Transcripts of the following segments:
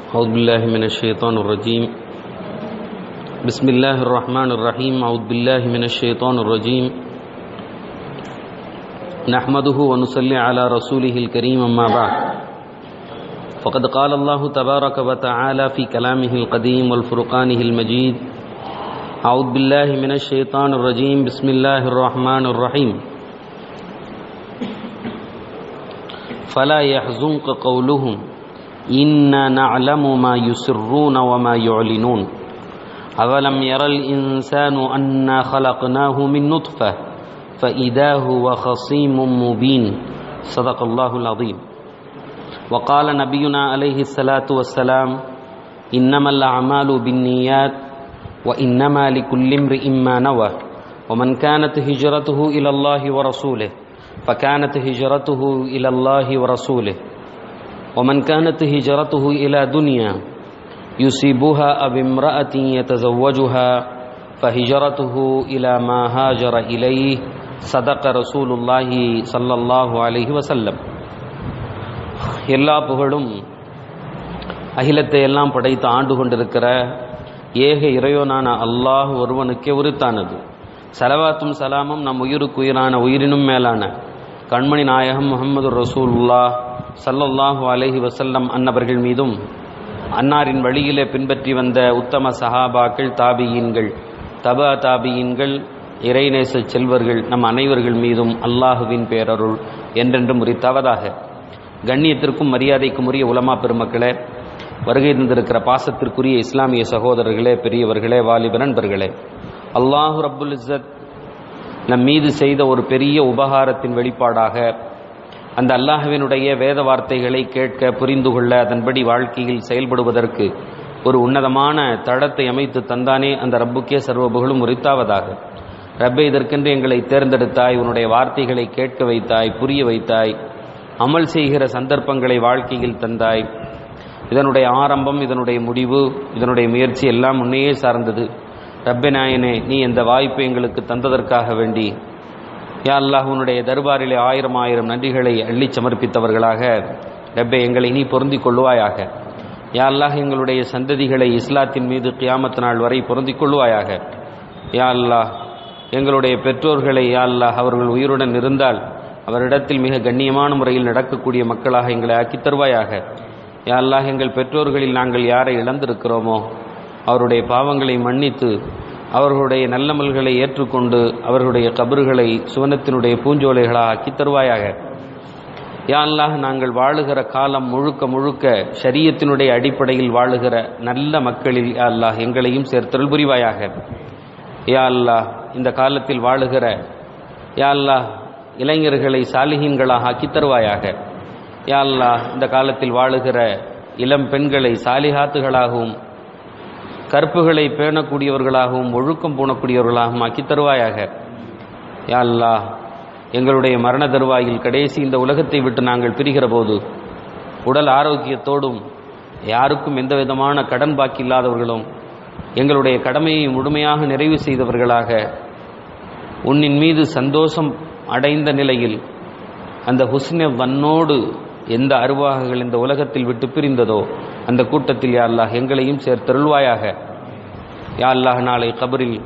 أعوذ بالله من الشيطان الرجيم بسم الله الرحمن الرحيم أعوذ بالله من الشيطان الرجيم نحمده ونصلي على رسوله الكريم أما بعد فقد قال الله تبارك وتعالى في كلامه القديم والفرقانه المجيد أعوذ بالله من الشيطان الرجيم بسم الله الرحمن الرحيم فلا يحزنك قولهم إنا نعلم ما يسرون وما يعلنون أولم ير الإنسان أنا خلقناه من نطفة فإذا هو خصيم مبين صدق الله العظيم وقال نبينا عليه الصلاة والسلام إنما الأعمال بالنيات وإنما لكل امرئ ما نوى ومن كانت هجرته إلى الله ورسوله فكانت هجرته إلى الله ورسوله ومن كانت هجرته إلى دنيا يصيبها أو امرأة يتزوجها فهجرته إلى ما هاجر إليه صدق رسول الله صلى الله عليه وسلم எல்லா புகழும் அகிலத்தை எல்லாம் படைத்து ஆண்டு கொண்டிருக்கிற ஏக இறையோனான அல்லாஹ் ஒருவனுக்கே உரித்தானது சலவாத்தும் சலாமும் நம் உயிருக்கு உயிரான உயிரினும் மேலான கண்மணி நாயகம் முகமது ரசூல்லா சல்லல்லாஹு அலஹி வசல்லம் அன்னவர்கள் மீதும் அன்னாரின் வழியிலே பின்பற்றி வந்த உத்தம சஹாபாக்கள் தாபியீன்கள் தபா தாபியீன்கள் இறைநேச செல்வர்கள் நம் அனைவர்கள் மீதும் அல்லாஹுவின் பேரருள் என்றென்றும் உரித்தாவதாக கண்ணியத்திற்கும் மரியாதைக்கும் உரிய உலமா பெருமக்களே வருகை தந்திருக்கிற பாசத்திற்குரிய இஸ்லாமிய சகோதரர்களே பெரியவர்களே வாலிப நண்பர்களே அல்லாஹு ரப்புல் இஸ்ஸத் நம் மீது செய்த ஒரு பெரிய உபகாரத்தின் வெளிப்பாடாக அந்த அல்லாஹுவினுடைய வேத வார்த்தைகளை கேட்க புரிந்து கொள்ள அதன்படி வாழ்க்கையில் செயல்படுவதற்கு ஒரு உன்னதமான தடத்தை அமைத்து தந்தானே அந்த ரப்புக்கே சர்வபுகளும் உரித்தாவதாக ரப்பை இதற்கென்று எங்களை தேர்ந்தெடுத்தாய் உன்னுடைய வார்த்தைகளை கேட்க வைத்தாய் புரிய வைத்தாய் அமல் செய்கிற சந்தர்ப்பங்களை வாழ்க்கையில் தந்தாய் இதனுடைய ஆரம்பம் இதனுடைய முடிவு இதனுடைய முயற்சி எல்லாம் முன்னையே சார்ந்தது ரப்பே நாயனே நீ இந்த வாய்ப்பை எங்களுக்கு தந்ததற்காக வேண்டி யா அல்லாஹ் உன்னுடைய தர்பாரிலே ஆயிரம் ஆயிரம் நன்றிகளை அள்ளி சமர்ப்பித்தவர்களாக ரப்பே எங்களை நீ பொருந்திக் கொள்வாயாக யா அல்லாஹ் எங்களுடைய சந்ததிகளை இஸ்லாத்தின் மீது கியாமத் நாள் வரை பொருந்திக் கொள்வாயாக யா அல்லாஹ் எங்களுடைய பெற்றோர்களை யா அல்லாஹ் அவர்கள் உயிருடன் இருந்தால் அவரிடத்தில் மிக கண்ணியமான முறையில் நடக்கக்கூடிய மக்களாக எங்களை ஆக்கித் தருவாயாக யா அல்லாஹ் எங்கள் பெற்றோர்களில் நாங்கள் யாரை இழந்திருக்கிறோமோ அவருடைய பாவங்களை மன்னித்து அவர்களுடைய நல்லமல்களை ஏற்றுக்கொண்டு அவர்களுடைய கபறுகளை சுவனத்தினுடைய பூஞ்சோலைகளாக ஆக்கித் தருவாயாக யா அல்லாஹ் நாங்கள் வாழுகிற காலம் முழுக்க முழுக்க ஷரியத்தினுடைய அடிப்படையில் வாழுகிற நல்ல மக்களில் யா அல்லாஹ் எங்களையும் சேர்த்தருள் புரிவாயாக யா அல்லாஹ் இந்த காலத்தில் வாழுகிற யா அல்லாஹ் இளைஞர்களை சாலிகீன்களாக ஆக்கித் தருவாயாக யா அல்லாஹ் இந்த காலத்தில் வாழுகிற இளம் பெண்களை சாலிஹாத்துகளாகவும் கற்புகளை பேணக்கூடியவர்களாகவும் ஒழுக்கம் பூணக்கூடியவர்களாகவும் ஆக்கித் தருவாயாக யா அல்லாஹ் எங்களுடைய மரண தருவாயில் கடைசி இந்த உலகத்தை விட்டு நாங்கள் பிரிகிற போது உடல் ஆரோக்கியத்தோடும் யாருக்கும் எந்த விதமான கடன் பாக்கி இல்லாதவர்களும் எங்களுடைய கடமையை முழுமையாக நிறைவு செய்தவர்களாக உன்னின் மீது சந்தோஷம் அடைந்த நிலையில் அந்த ஹுஸ்ன வன்னோடு எந்த அருவாககள் இந்த உலகத்தில் விட்டு பிரிந்ததோ அந்த கூட்டத்தில் யா அல்லாஹ் எங்களையும் சேர்த்தருள்வாயாக யா அல்லாஹ் நாளை கபரில்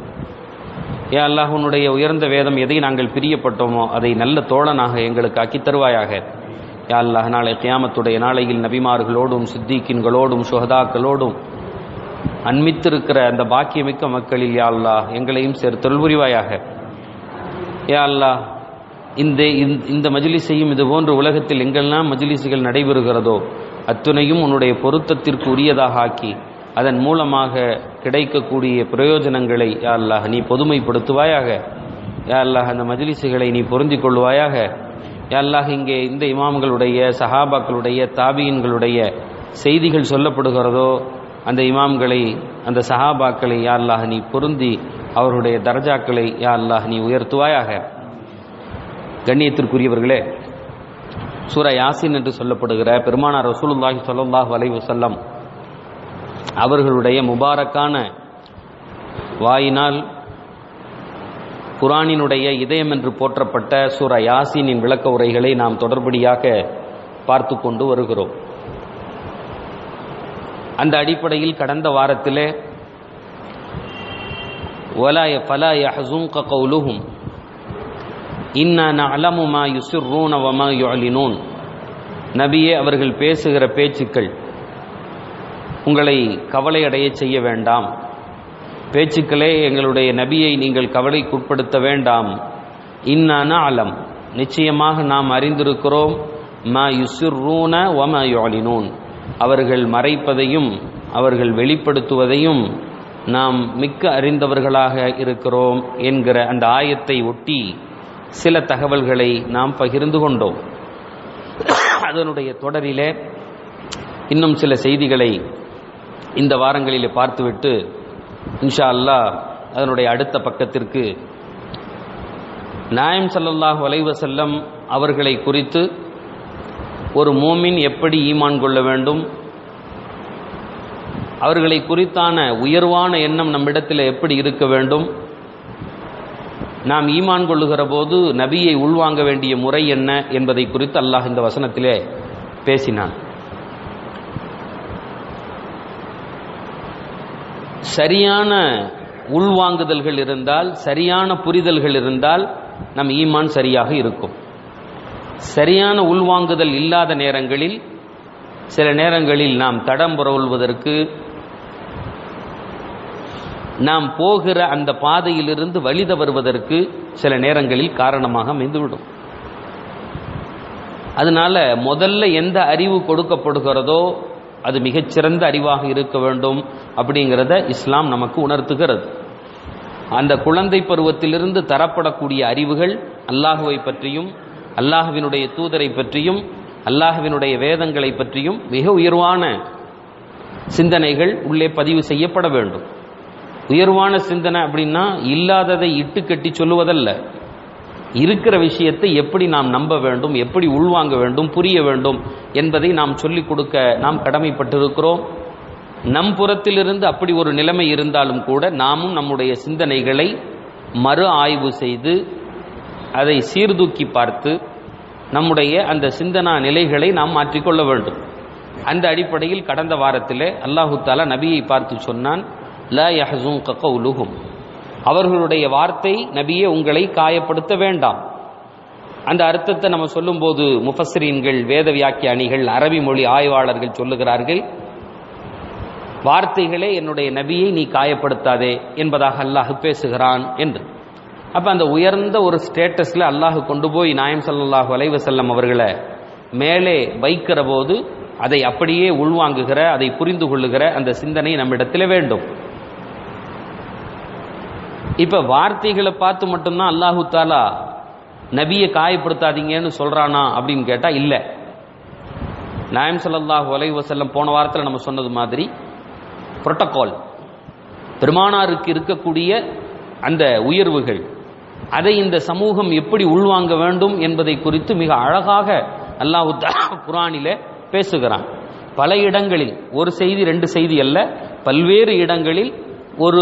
யா அல்லாஹ் உன்னுடைய உயர்ந்த வேதம் எதை நாங்கள் பிரியப்பட்டோமோ அதை நல்ல தோழனாக எங்களுக்கு ஆக்கித் தருவாயாக யா அல்லாஹ் நாளை கியாமத்துடைய நாளையில் நபிமார்களோடும் சித்திக்கின்களோடும் சுகதாக்களோடும் அன்மித்திருக்கிற அந்த பாக்கியமிக்க மக்களில் யா அல்லாஹ் எங்களையும் சேர்த்தருள் புரிவாயாக யா அல்லாஹ் இந்த இந்த மஜிலிஸையும் இது போன்ற உலகத்தில் எங்கெல்லாம் மஜிலிசுகள் நடைபெறுகிறதோ அத்துணையும் உன்னுடைய பொருத்தத்திற்கு உரியதாக ஆக்கி அதன் மூலமாக கிடைக்கக்கூடிய பிரயோஜனங்களை யா அல்லாஹ் நீ பொதுமைப்படுத்துவாயாக யா அல்லாஹ் அந்த மஜிலிசுகளை நீ பொருந்திக் கொள்வாயாக யா அல்லாஹ் இங்கே இந்த இமாம்களுடைய சஹாபாக்களுடைய தாபியன்களுடைய செய்திகள் சொல்லப்படுகிறதோ அந்த இமாம்களை அந்த சஹாபாக்களை யா அல்லாஹ் நீ பொருந்தி அவர்களுடைய தரஜாக்களை யா அல்லாஹ் நீ உயர்த்துவாயாக கண்ணியத்திற்குரியவர்களே சூரா யாசின் என்று சொல்லப்படுகிற பெருமானார் ரசூலுல்லாஹி சொல்லல்லாஹு அலைஹி வஸல்லம் அவர்களுடைய முபாரக்கான வாயினால் குரானினுடைய இதயம் என்று போற்றப்பட்ட சூரா யாசீனின் விளக்க உரைகளை நாம் தொடர்படியாக பார்த்து கொண்டு வருகிறோம் அந்த அடிப்படையில் கடந்த வாரத்திலே வலாய ஃபலா யஹ்ஸுன்க கௌலுஹும் இன்னா நஅலமு மா யுசிர்ரூன வமா யுஅலினூன் நபியே அவர்கள் பேசுகிற பேச்சுக்கள் உங்களை கவலையடைய செய்ய வேண்டாம் பேச்சுக்களே எங்களுடைய நபியை நீங்கள் கவலைக்குட்படுத்த வேண்டாம் இன்னான அலம் நிச்சயமாக நாம் அறிந்திருக்கிறோம் மா யுசிர்ரூன வமா யுஅலினூன் அவர்கள் மறைப்பதையும் அவர்கள் வெளிப்படுத்துவதையும் நாம் மிக்க அறிந்தவர்களாக இருக்கிறோம் என்கிற அந்த ஆயத்தை ஒட்டி சில தகவல்களை நாம் பகிர்ந்து கொண்டோம் அதனுடைய தொடரிலே இன்னும் சில செய்திகளை இந்த வாரங்களிலே பார்த்துவிட்டு இன்ஷா அல்லாஹ் அதனுடைய அடுத்த பக்கத்திற்கு நாயம் ஸல்லல்லாஹு அலைஹி வஸல்லம் அவர்களை குறித்து ஒரு மூமின் எப்படி ஈமான் கொள்ள வேண்டும் அவர்களை குறித்தான உயர்வான எண்ணம் நம்மிடத்தில் எப்படி இருக்க வேண்டும் நாம் ஈமான் கொள்ளுகிற போது நபியை உள்வாங்க வேண்டிய முறை என்ன என்பதை குறித்து அல்லாஹ் இந்த வசனத்திலே பேசினான் சரியான உள்வாங்குதல்கள் இருந்தால் சரியான புரிதல்கள் இருந்தால் நம் ஈமான் சரியாக இருக்கும் சரியான உள்வாங்குதல் இல்லாத நேரங்களில் சில நேரங்களில் நாம் தடம் புரவுள்வதற்கு நாம் போகிற அந்த பாதையிலிருந்து வழித வருவதற்கு சில நேரங்களில் காரணமாக அமைந்துவிடும் அதனால முதல்ல எந்த அறிவு கொடுக்கப்படுகிறதோ அது மிகச்சிறந்த அறிவாக இருக்க வேண்டும் அப்படிங்கிறத இஸ்லாம் நமக்கு உணர்த்துகிறது அந்த குழந்தை பருவத்திலிருந்து தரப்படக்கூடிய அறிவுகள் அல்லாஹுவை பற்றியும் அல்லாஹுவினுடைய தூதரை பற்றியும் அல்லாஹுவினுடைய வேதங்களை பற்றியும் மிக உயர்வான சிந்தனைகள் உள்ளே பதிவு செய்யப்பட வேண்டும் உயர்வான சிந்தனை அப்படின்னா இல்லாததை இட்டு கட்டி சொல்லுவதல்ல இருக்கிற விஷயத்தை எப்படி நாம் நம்ப வேண்டும் எப்படி உள்வாங்க வேண்டும் புரிய வேண்டும் என்பதை நாம் சொல்லிக் கொடுக்க நாம் கடமைப்பட்டிருக்கிறோம் நம் புறத்திலிருந்து அப்படி ஒரு நிலைமை இருந்தாலும் கூட நாமும் நம்முடைய சிந்தனைகளை மறு ஆய்வு செய்து அதை சீர்தூக்கி பார்த்து நம்முடைய அந்த சிந்தனா நிலைகளை நாம் மாற்றிக்கொள்ள வேண்டும் அந்த அடிப்படையில் கடந்த வாரத்திலே அல்லாஹு தாலா நபியை பார்த்து சொன்னான் ல யஹ்ஸுன் கவுலுஹும் அவர்களுடைய வார்த்தை நபியே உங்களை காயப்படுத்த வேண்டாம் அந்த அர்த்தத்தை நம்ம சொல்லும்போது முஃபஸ்ரீன்கள் வேத வியாக்கியானிகள் அரபி மொழி ஆய்வாளர்கள் சொல்லுகிறார்கள் வார்த்தைகளே என்னுடைய நபியை நீ காயப்படுத்தாதே என்பதாக அல்லாஹ் பேசுகிறான் என்று அப்ப அந்த உயர்ந்த ஒரு ஸ்டேட்டஸ்ல அல்லாஹ் கொண்டு போய் நாயம் ஸல்லல்லாஹு அலைஹி வஸல்லம் அவர்களை மேலே வைக்கிற போது அதை அப்படியே உள்வாங்குகிற அதை புரிந்து கொள்ளுகிற அந்த சிந்தனை நம்மிடத்தில் வேண்டும் இப்ப வார்த்தைகளை பார்த்து மட்டும்தான் அல்லாஹு தாலா நபியை காயப்படுத்தாதீங்கன்னு சொல்றானா அப்படின்னு கேட்டா இல்ல நாயம் ஸல்லல்லாஹு அலைஹி வஸல்லம் போன வாரத்தில் நம்ம சொன்னது மாதிரி புரோட்டோகால் பெருமானாருக்கு இருக்கக்கூடிய அந்த உயர்வுகள் அதை இந்த சமூகம் எப்படி உள்வாங்க வேண்டும் என்பதை குறித்து மிக அழகாக அல்லாஹு குரானில பேசுகிறான் பல இடங்களில் ஒரு செய்தி ரெண்டு செய்தி அல்ல பல்வேறு இடங்களில் ஒரு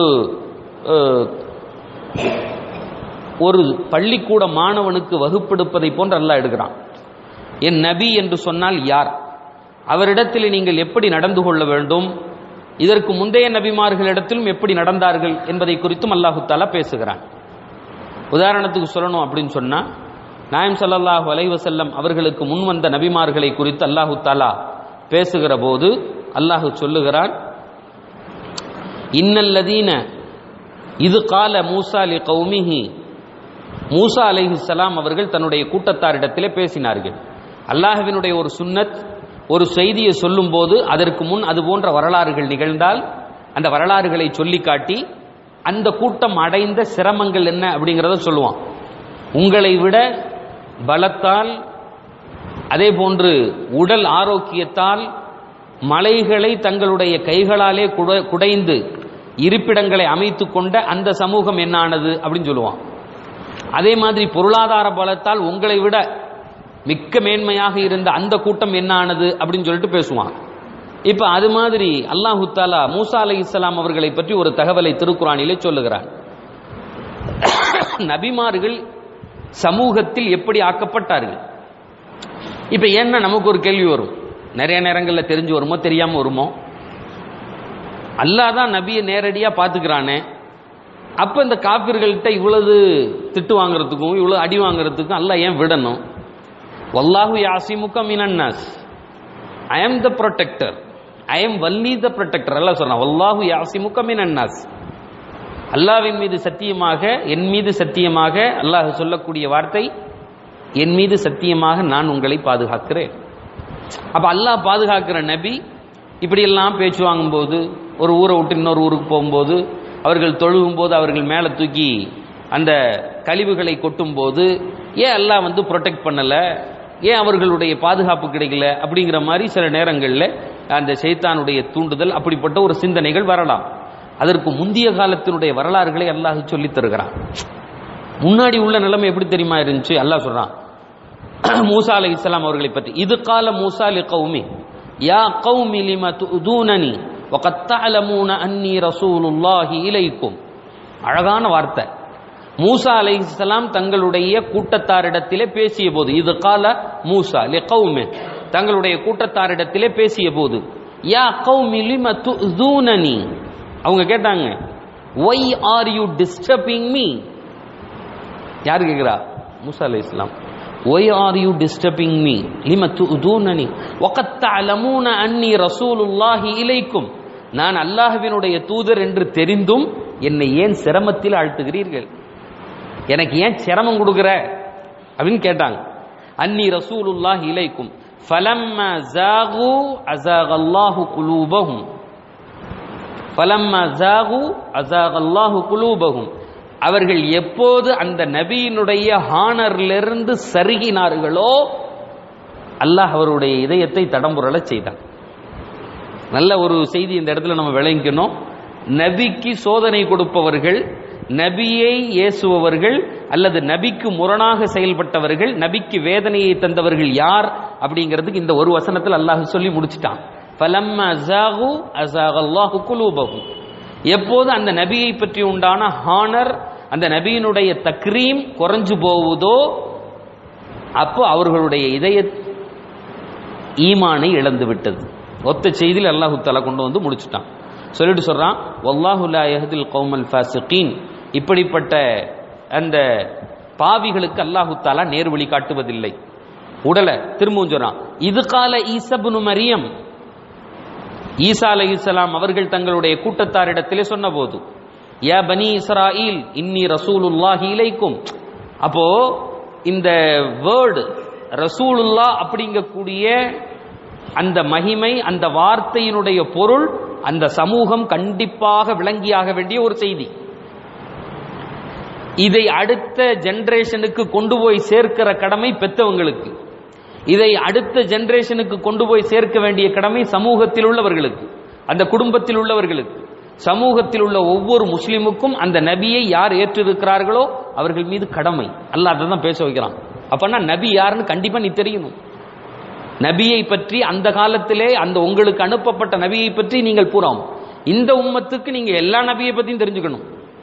ஒரு பள்ளிக்கூட மாணவனுக்கு வகுப்பெடுப்பதை போன்று அல்லாஹ் எடுக்கிறான் என் நபி என்று சொன்னால் யார் அவரிடத்தில் நீங்கள் எப்படி நடந்து கொள்ள வேண்டும் இதற்கு முந்தைய நபிமார்களிடத்திலும் எப்படி நடந்தார்கள் என்பதை குறித்தும் அல்லாஹு தாலா பேசுகிறான் உதாரணத்துக்கு சொல்லணும் அப்படின்னு சொன்னா நாயம் சல்லாஹூ அலைவசல்லம் அவர்களுக்கு முன் வந்த நபிமார்களை குறித்து அல்லாஹு தாலா பேசுகிற போது அல்லாஹு சொல்லுகிறான் இன்னல்லதீன இது கால மூசா அலி கௌமிஹி மூசா அலைஹி சலாம் அவர்கள் தன்னுடைய கூட்டத்தாரிடத்திலே பேசினார்கள் அல்லாஹுவினுடைய ஒரு சுன்னத் ஒரு செய்தியை சொல்லும் போது அதற்கு முன் அது போன்ற வரலாறுகள் நிகழ்ந்தால் அந்த வரலாறுகளை சொல்லி காட்டி அந்த கூட்டம் அடைந்த சிரமங்கள் என்ன அப்படிங்கிறத சொல்லுவான் உங்களை விட பலத்தால் அதே போன்று உடல் ஆரோக்கியத்தால் மலைகளை தங்களுடைய கைகளாலே குடைந்து இருப்பிடங்களை அமைத்து கொண்ட அந்த சமூகம் என்னானது அப்படின்னு சொல்லுவான் அதே மாதிரி பொருளாதார பலத்தால் உங்களை விட மிக்க மேன்மையாக இருந்த அந்த கூட்டம் என்ன ஆனது அப்படின்னு சொல்லிட்டு பேசுவான் இப்ப அது மாதிரி அல்லாஹு தாலா மூசா அலை இஸ்லாம் அவர்களை பற்றி ஒரு தகவலை திருக்குறானிலே சொல்லுகிறான் நபிமார்கள் சமூகத்தில் எப்படி ஆக்கப்பட்டார்கள் இப்ப என்ன நமக்கு ஒரு கேள்வி வரும் நிறைய நேரங்களில் தெரிஞ்சு வருமோ தெரியாம வருமோ அல்லாஹ் தான் நபியை நேரடியா பாத்துக்கிறானே அப்ப இந்த காபிர்கள்ட்ட இவ்வளவு திட்டு வாங்குறதுக்கும் இவ்வளவு அடி வாங்குறதுக்கும் அல்லாஹ் ஏன் விடணும் வல்லாஹு யாசிமுக மினன்னாஸ் ஐ அம் த ப்ரொடெக்டர் ஐ எம் வல்லி த ப்ரொடெக்டர் எல்லாம் சொல்றான் வல்லாஹு யாசிமுக மினன்னாஸ் அல்லாவின் மீது சத்தியமாக என் மீது சத்தியமாக அல்லாஹ் சொல்லக்கூடிய வார்த்தை என் மீது சத்தியமாக நான் உங்களை பாதுகாக்கிறேன் அப்ப அல்லாஹ் பாதுகாக்கிற நபி இப்படியெல்லாம் பேச்சு வாங்கும்போது ஒரு ஊரை விட்டு இன்னொரு ஊருக்கு போகும்போது அவர்கள் தொழுகும் போது அவர்கள் மேலே தூக்கி அந்த கழிவுகளை கொட்டும் போது ஏன் அல்லாஹ் வந்து ப்ரொடெக்ட் பண்ணல ஏன் அவர்களுடைய பாதுகாப்பு கிடைக்கல அப்படிங்கிற மாதிரி சில நேரங்களில் அந்த சைத்தானுடைய தூண்டுதல் அப்படிப்பட்ட ஒரு சிந்தனைகள் வரலாம் அதற்கு முந்தைய காலத்தினுடைய வரலாறுகளை அல்லாஹ் சொல்லித் தருகிறான் முன்னாடி உள்ள நிலைமை எப்படி தெரியுமா இருந்துச்சு அல்லாஹ் சொல்றான் மூசா அலை இஸ்லாம் அவர்களை பற்றி இது கால மூசா லி கௌமி யா கௌமி லிம துதூனனி வகத் தஅலமூன அன்னி ரசூலுல்லாஹி இலைக்கும் அழகான வார்த்தை மூசா அலை இஸ்லாம் தங்களுடைய கூட்டத்தாரிடத்திலே பேசிய போது இது கால மூசா லி கௌமி தங்களுடைய கூட்டத்தாரிடத்திலே பேசிய போது யா கௌமி லிம துதூனனி அவங்க கேட்டாங்க why are you disturbing me யார் கேக்குறா மூசா அலை இஸ்லாம் why are you disturbing me லிம துதூனனி வகத் தஅலமூன அன்னி ரசூலுல்லாஹி இலைக்கும் நான் அல்லாஹ்வினுடைய தூதர் என்று தெரிந்தும் என்னை ஏன் சிரமத்தில் ஆழ்த்துகிறீர்கள் எனக்கு ஏன் சிரமம் கொடுக்குற அப்படின்னு கேட்டாங்க அன்னி ரசூலுல்லாஹி இலைக்கும் ஃபலம்மா ஜாகு அஸாகல்லாஹு குலூபஹும் ஃபலம்மா ஜாகு அஸாகல்லாஹு குலூபஹும் அவர்கள் எப்போது அந்த நபியினுடைய ஹானரிலிருந்து சருகினார்களோ அல்லாஹ் அவருடைய இதயத்தை தடம்புரளச் செய்தான் நல்ல ஒரு செய்தி இந்த இடத்துல நம்ம விளங்கிக்கணும் நபிக்கு சோதனை கொடுப்பவர்கள் நபியை ஏசுபவர்கள் அல்லது நபிக்கு முரணாக செயல்பட்டவர்கள் நபிக்கு வேதனையை தந்தவர்கள் யார் அப்படிங்கிறதுக்கு இந்த ஒரு வசனத்தில் அல்லாஹ் சொல்லி முடிச்சிட்டான் ஃபலம்மா அஸாகு அஸாகல்லாஹு குலூபஹும் எப்போது அந்த நபியை பற்றி உண்டான ஹானர் அந்த நபியினுடைய தக்ரீம் குறைஞ்சு போவதோ அப்போ அவர்களுடைய இதய ஈமானை இழந்து விட்டது ஒத்த செய்தியில் அல்லாஹு தலா கொண்டு வந்து முடிச்சுட்டான் சொல்லிட்டு சொல்றான் வல்லாஹு லா யஹ்தில் கௌமல் ஃபாசிகீன் இப்படிப்பட்ட அந்த பாவிகளுக்கு அல்லாஹு தாலா நேர்வழி காட்டுவதில்லை உடல திரும்பவும் சொல்றான் இது கால ஈசபுனு மரியம் ஈசா அலை இஸ்லாம் அவர்கள் தங்களுடைய கூட்டத்தாரிடத்திலே சொன்னபோது யா பனி இஸ்ராயில் இன்னி ரசூலுல்லாஹி இலைக்கும் அப்போ இந்த வேர்டு ரசூலுல்லா அப்படிங்கக்கூடிய அந்த மகிமை அந்த வார்த்தையினுடைய பொருள் அந்த சமூகம் கண்டிப்பாக விளங்கியாக வேண்டிய ஒரு செய்தி இதை அடுத்த ஜெனரேஷனுக்கு கொண்டு போய் சேர்க்கிற கடமை பெத்தவங்களுக்கு இதை அடுத்த ஜெனரேஷனுக்கு கொண்டு போய் சேர்க்க வேண்டிய கடமை சமூகத்தில் உள்ளவர்களுக்கு அந்த குடும்பத்தில் உள்ளவர்களுக்கு சமூகத்தில் உள்ள ஒவ்வொரு முஸ்லிமுக்கும் அந்த நபியை யார் ஏற்றிருக்கிறார்களோ அவர்கள் மீது கடமை அல்லாஹ் அதை தான் பேச வைக்கிறான் அப்பன்னா நபி யாருன்னு கண்டிப்பா நீ தெரியணும் நபியை பற்றி அந்த காலத்திலே அந்த உங்களுக்கு அனுப்பப்பட்ட நபியை பற்றி நீங்கள் பூராம் இந்த உம்மத்துக்கு நீங்க எல்லா நபியை பத்தியும் தெரிஞ்சுக்கணும்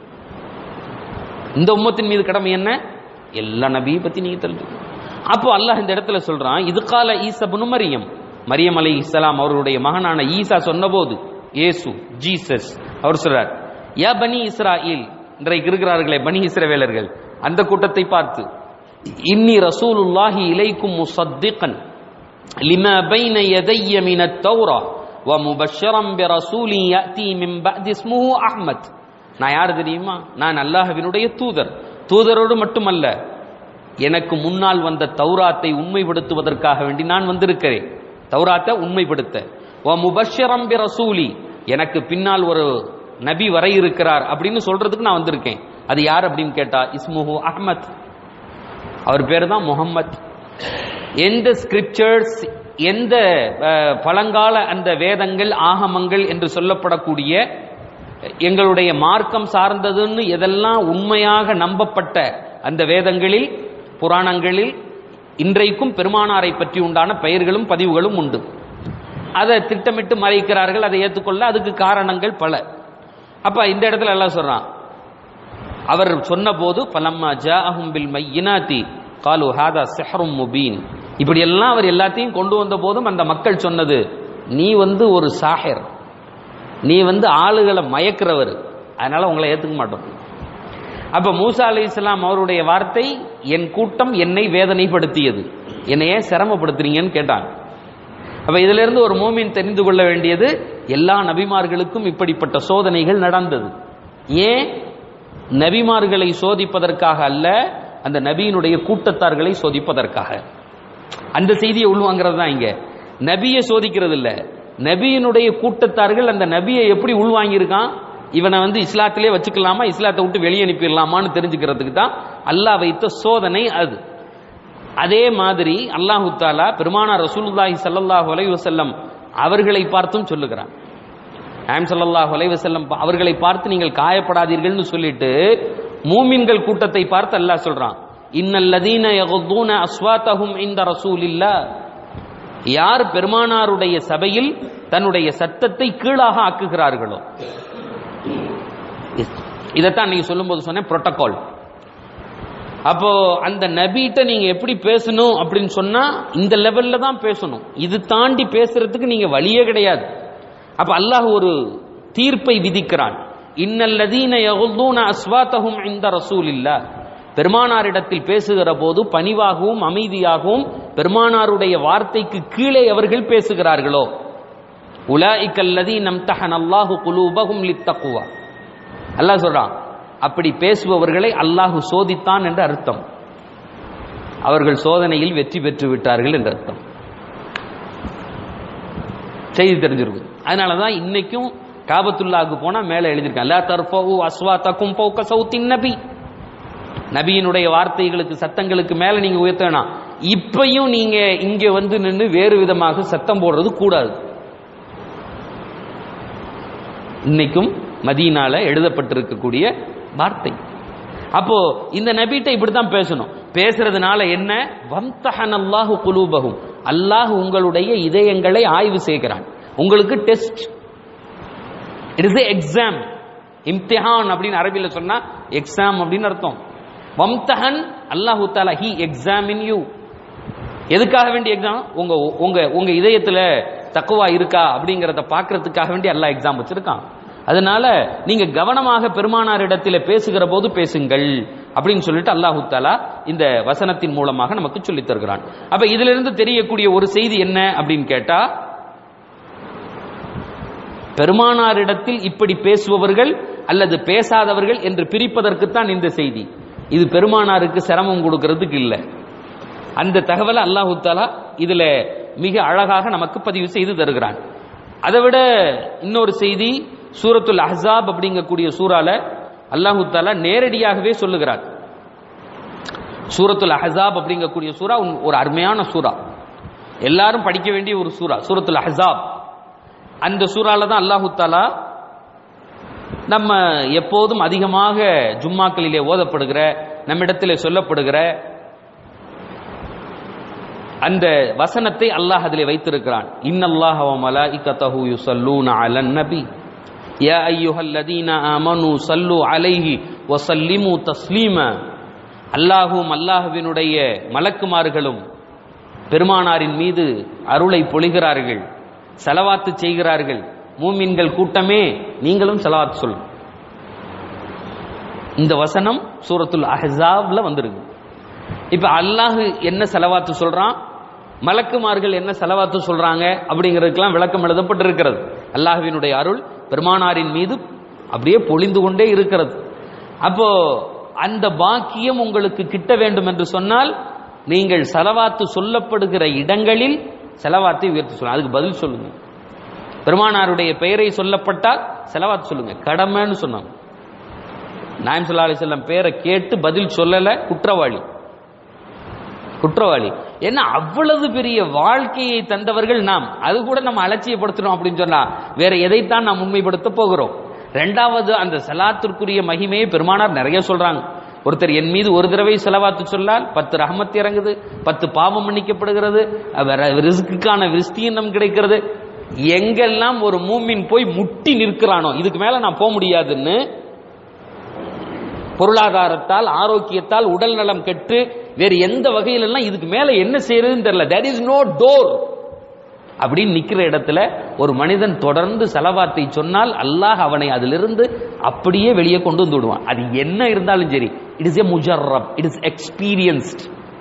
இந்த உம்மத்தின் மீது கடமை என்ன எல்லா நபியை பத்தி நீங்க தெரிஞ்சுக்கணும் அப்போ அல்லாஹ் இந்த இடத்துல சொல்றான் இது கால ஈசபுனு மரியம் மரியம் அலை இஸ்லாம் அவருடைய மகனான ஈசா சொன்னபோது இயேசு ஜீசஸ் அவர் சொல்றார் யா பனி இஸ்ராயில் இன்றைக்கு இருக்கிறார்களே பனி இஸ்ரவேலர்கள் அந்த கூட்டத்தை பார்த்து இன்னி ரசூலுல்லாஹி இலைக்கும் முசத்திகன் لما بين يدي من التوراة ومبشرا برسول يأتي من بعد اسمه أحمد நான் யார் தெரியுமா நான் அல்லாஹ்வினுடைய தூதர் தூதரோடு மட்டுமல்ல எனக்கு முன்னால் வந்த தௌராத்தை உண்மைப்படுத்துவதற்காக வேண்டி நான் வந்திருக்கிறேன் தௌராத்தை உண்மைப்படுத்த ஓ முபஷரம் பி ரசூலி எனக்கு பின்னால் ஒரு நபி வர இருக்கிறார் அப்படின்னு சொல்றதுக்கு நான் வந்திருக்கேன் அது யார் அப்படின்னு கேட்டா இஸ்முஹு அஹ்மத் அவர் பேர் தான் முகம்மத் எந்த ஸ்கிரிப்சர்ஸ் எந்த அஹ், பழங்கால அந்த வேதங்கள் ஆகமங்கள் என்று சொல்லப்படக்கூடிய எங்களுடைய மார்க்கம் சார்ந்ததுன்னு எதெல்லாம் உண்மையாக நம்பப்பட்ட அந்த வேதங்களில் புராணங்களில் இன்றைக்கும் பெருமானாரை பற்றி உண்டான பெயர்களும் பதிவுகளும் உண்டு அதை திட்டமிட்டு மறைக்கிறார்கள் அதை ஏற்றுக்கொள்ள அதுக்கு காரணங்கள் பல அப்ப இந்த இடத்துல எல்லாம் சொல்றான் அவர் சொன்னபோது பலம்மா ஜாஅஹும் பில் மையினாத்தி காலு ஹாதா சிஹ்ரும் முபீன் இப்படி எல்லாம் அவர் எல்லாத்தையும் கொண்டு வந்த போதும் அந்த மக்கள் சொன்னது நீ வந்து ஒரு சாஹிர் நீ வந்து ஆளுகளை மயக்கிறவர் அதனால உங்களை ஏத்துக்க மாட்டோம் அப்ப மூசா அலி இஸ்லாம் அவருடைய வார்த்தை என் கூட்டம் என்னை வேதனைப்படுத்தியது என்னை ஏன் சிரமப்படுத்துறீங்கன்னு கேட்டாங்க அப்ப இதுல இருந்து ஒரு மூமின் தெரிந்து கொள்ள வேண்டியது எல்லா நபிமார்களுக்கும் இப்படிப்பட்ட சோதனைகள் நடந்தது ஏன் நபிமார்களை சோதிப்பதற்காக அல்ல அந்த நபியினுடைய கூட்டத்தார்களை சோதிப்பதற்காக அந்த செய்தியை உள்வாங்கிறது தான் இங்க நபியை சோதிக்கிறது இல்ல நபியினுடைய கூட்டத்தார்கள் அந்த நபியை எப்படி உள்வாங்கியிருக்கான் இவனை வந்து இஸ்லாத்திலே வச்சுக்கலாமா இஸ்லாத்தை விட்டு வெளியே அனுப்பிடலாமான்னு தெரிஞ்சுக்கிறதுக்கு தான் அல்லாஹ் வைத்த சோதனை அது அதே மாதிரி அல்லாஹு தாலா பெருமானார் ரசூலுல்லாஹி ஸல்லல்லாஹு அலைஹி வஸல்லம் அவர்களை பார்த்தும் சொல்லுகிறான் ஆம் ஸல்லல்லாஹு அலைஹி வஸல்லம் அவர்களை பார்த்து நீங்கள் காயப்படாதீர்கள்னு சொல்லிட்டு மூமின்கள் கூட்டத்தை பார்த்து அல்லாஹ் சொல்றான் இன்னல்லதீன யகுத்தூன அஸ்வாத்தஹும் இந்த ரசூலில்லா யார் பெருமானாருடைய சபையில் தன்னுடைய சத்தத்தை கீழாக ஆக்குகிறார்களோ இதைத்தான் நீங்க சொல்லும்போது சொன்னேன் புரோட்டோகால் அப்போ அந்த நபிட்ட நீங்க எப்படி பேசணும் அப்படின்னு சொன்னா இந்த லெவல்ல தான் பேசணும் இது தாண்டி பேசுறதுக்கு நீங்க வழியே கிடையாது அப்ப அல்லாஹ் ஒரு தீர்ப்பை விதிக்கிறான் இன்னல்லதீன யகுல்லூன அஸ்வாத்தஹும் இந்த ரசூலில்லா பெருமானாரிடத்தில் பேசுகிற போது பணிவாகவும் அமைதியாகவும் பெருமானாருடைய வார்த்தைக்கு கீழே அவர்கள் பேசுகிறார்களோ உலாஇக்கல்லதி நம் தஹன் அல்லாஹு குலூபகும் லித்தக்குவா அல்லாஹ் சொல்றான் அப்படி பேசுபவர்களை அல்லாஹு சோதித்தான் என்று அர்த்தம் அவர்கள் சோதனையில் வெற்றி பெற்று விட்டார்கள் என்று அர்த்தம் செய்தி தெரிஞ்சிருக்கும் அதனாலதான் இன்னைக்கும் காபத்துல்லாவுக்கு போனா மேல எழுதியிருக்கான் லா தர்ஃபவு அஸ்வாத்தக்கும் பௌக்க சௌத்தின் நபி நபியினுடைய வார்த்தைகளுக்கு சத்தங்களுக்கு மேல நீங்க உயர்த்தனா இப்பையும் நீங்க இங்க வந்து நின்று வேறு விதமாக சத்தம் போடுறது கூடாது இன்னைக்கும் மதீனால எழுதப்பட்டிருக்கக்கூடிய வார்த்தை அப்போ இந்த நபிட்ட இப்படித்தான் பேசணும் பேசுறதுனால என்ன வம்தஹன் அல்லாஹு குலூபகும் அல்லாஹ் உங்களுடைய இதயங்களை ஆய்வு செய்கிறான் உங்களுக்கு டெஸ்ட் இட் இஸ் எக்ஸாம் இம்திஹான் அப்படின்னு அரபியில சொன்னா எக்ஸாம் அப்படின்னு அர்த்தம் வம்தஹன் அல்லாஹு தாலா ஹி எக்ஸாமின் யூ எதுக்காக வேண்டிய எக்ஸாம் உங்க உங்க உங்க இதயத்துல தக்குவா இருக்கா அப்படிங்கறத பாக்குறதுக்காக வேண்டி அல்லாஹ் எக்ஸாம் வச்சிருக்கான் அதனால நீங்க கவனமாக பெருமானார் இடத்துல பேசுகிற போது பேசுங்கள் அப்படின்னு சொல்லிட்டு அல்லாஹு தாலா இந்த வசனத்தின் மூலமாக நமக்கு சொல்லித் தருகிறான் அப்ப இதுல இருந்து தெரியக்கூடிய ஒரு செய்தி என்ன அப்படின்னு கேட்டா பெருமானாரிடத்தில் இப்படி பேசுபவர்கள் அல்லது பேசாதவர்கள் என்று பிரிப்பதற்குத்தான் இந்த செய்தி இது பெருமானாருக்கு சிரமம் கொடுக்கிறதுக்கு இல்லை அந்த தகவலை அல்லாஹு தாலா இதுல மிக அழகாக நமக்கு பதிவு செய்து தருகிறான் அதை விட இன்னொரு செய்தி சூரத்துல் அஹ்ஸாப் அப்படிங்கக்கூடிய சூறால அல்லாஹு தாலா நேரடியாகவே சொல்லுகிறார் சூரத்துல் அஹ்ஸாப் அப்படிங்கக்கூடிய சூறா உன்- ஒரு அருமையான சூறா எல்லாரும் படிக்க வேண்டிய ஒரு சூறா சூரத்துல் அஹ்ஸாப் அந்த சூறால தான் அல்லாஹு தாலா நம்ம எப்போதும் அதிகமாக ஜும்மாக்களிலே ஓதப்படுகிற நம்மிடத்திலே சொல்லப்படுகிற அந்த வசனத்தை அல்லாஹ் அதிலே வைத்திருக்கிறான் இன்னல்லாஹ வ மலாயிகத்தஹு யுஸல்லூன அலன் நபி யா அய்யுஹல்லதீன ஆமனு ஸல்லு அலைஹி வ ஸல்லிமு தஸ்லீமா அல்லாஹும் அல்லாஹ்வினுடைய மலக்குமார்களும் பெருமானாரின் மீது அருளை பொழிகிறார்கள் செலவாத்து செய்கிறார்கள் மூமின்கள் கூட்டமே நீங்களும் செலவாத்து சொல்லுங்க இந்த வசனம் சூரத்துல் அஹ்ஸாப்ல வந்திருக்கு இப்ப அல்லாஹ் என்ன செலவாத்து சொல்றான் மலக்குமார்கள் என்ன செலவாத்து சொல்றாங்க அப்படிங்கிறதுக்கெல்லாம் விளக்கம் எழுதப்பட்டிருக்கிறது அல்லாஹ்வினுடைய அருள் பெருமானாரின் மீது அப்படியே பொழிந்து கொண்டே இருக்கிறது அப்போ அந்த பாக்கியம் உங்களுக்கு கிட்ட வேண்டும் என்று சொன்னால் நீங்கள் செலவாத்து சொல்லப்படுகிற இடங்களில் செலவாத்தை உயர்த்தி சொல்லுங்க அதுக்கு பதில் சொல்லுங்க பெருமானாருடைய பெயரை சொல்லப்பட்டால் செலவாத்து சொல்லுங்க கடமைன்னு சொன்னாங்க நாயம் சல்லா அலிசல்லம் பேரை கேட்டு பதில் சொல்லல குற்றவாளி குற்றவாளி ஏன்னா அவ்வளவு பெரிய வாழ்க்கையை தந்தவர்கள் நாம் அது கூட நம்ம அலட்சியப்படுத்துறோம் அப்படின்னு சொன்னா வேற எதைத்தான் நாம் உண்மைப்படுத்த போகிறோம் ரெண்டாவது அந்த சலாத்திற்குரிய மகிமையை பெருமானார் நிறைய சொல்றாங்க ஒருத்தர் என் மீது ஒரு தடவை செலவாத்து சொல்லால் பத்து ரஹமத் இறங்குது பத்து பாவம் மன்னிக்கப்படுகிறது ரிஸ்க்குக்கான விஸ்தீர்ணம் கிடைக்கிறது எங்கெல்லாம் ஒரு மூமின் போய் முட்டி நிற்கிறானோ இதுக்கு மேல நான் போக முடியாதுன்னு பொருளாதாரத்தால் ஆரோக்கியத்தால் உடல் நலம் கெட்டு வேறு எந்த வகையிலெல்லாம் இதுக்கு மேல என்ன செய்யறதுன்னு தெரியல தேர் இஸ் நோ டோர் அப்படின்னு நிக்கிற இடத்துல ஒரு மனிதன் தொடர்ந்து செலவாத்தை சொன்னால் அல்லாஹ் அவனை அதிலிருந்து அப்படியே வெளியே கொண்டு வந்து விடுவான் அது என்ன இருந்தாலும் சரி இட் இஸ் எ முஜர்ரப் இட் இஸ் எக்ஸ்பீரியன்ஸ்ட்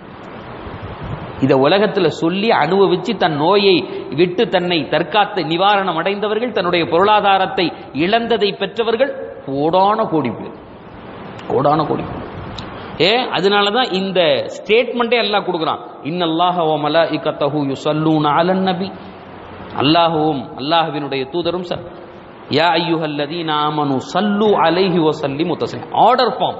இத உலகத்துல சொல்லி அனுபவிச்சு தன் நோயை விட்டு தன்னை தற்காத்து நிவாரணம் அடைந்தவர்கள் தன்னுடைய பொருளாதாரத்தை இழந்ததை பெற்றவர்கள் கோடான கோடி பேர் கோடான கோடி பேர். ஏ அதனாலதான் இந்த ஸ்டேட்மெண்ட்டே எல்லாம் கொடுக்குறான் இன்னல்லாஹ வ மலாஇகத்தஹு யுஸல்லூன அலன் நபி அல்லாஹ்வும் அல்லாஹ்வினுடைய தூதரும் சார் யா அய்யுஹல்லதீன ஆமனு சல்லு அலைஹி வ சல்லிமு தஸ்லீம் ஆர்டர் ஃபார்ம்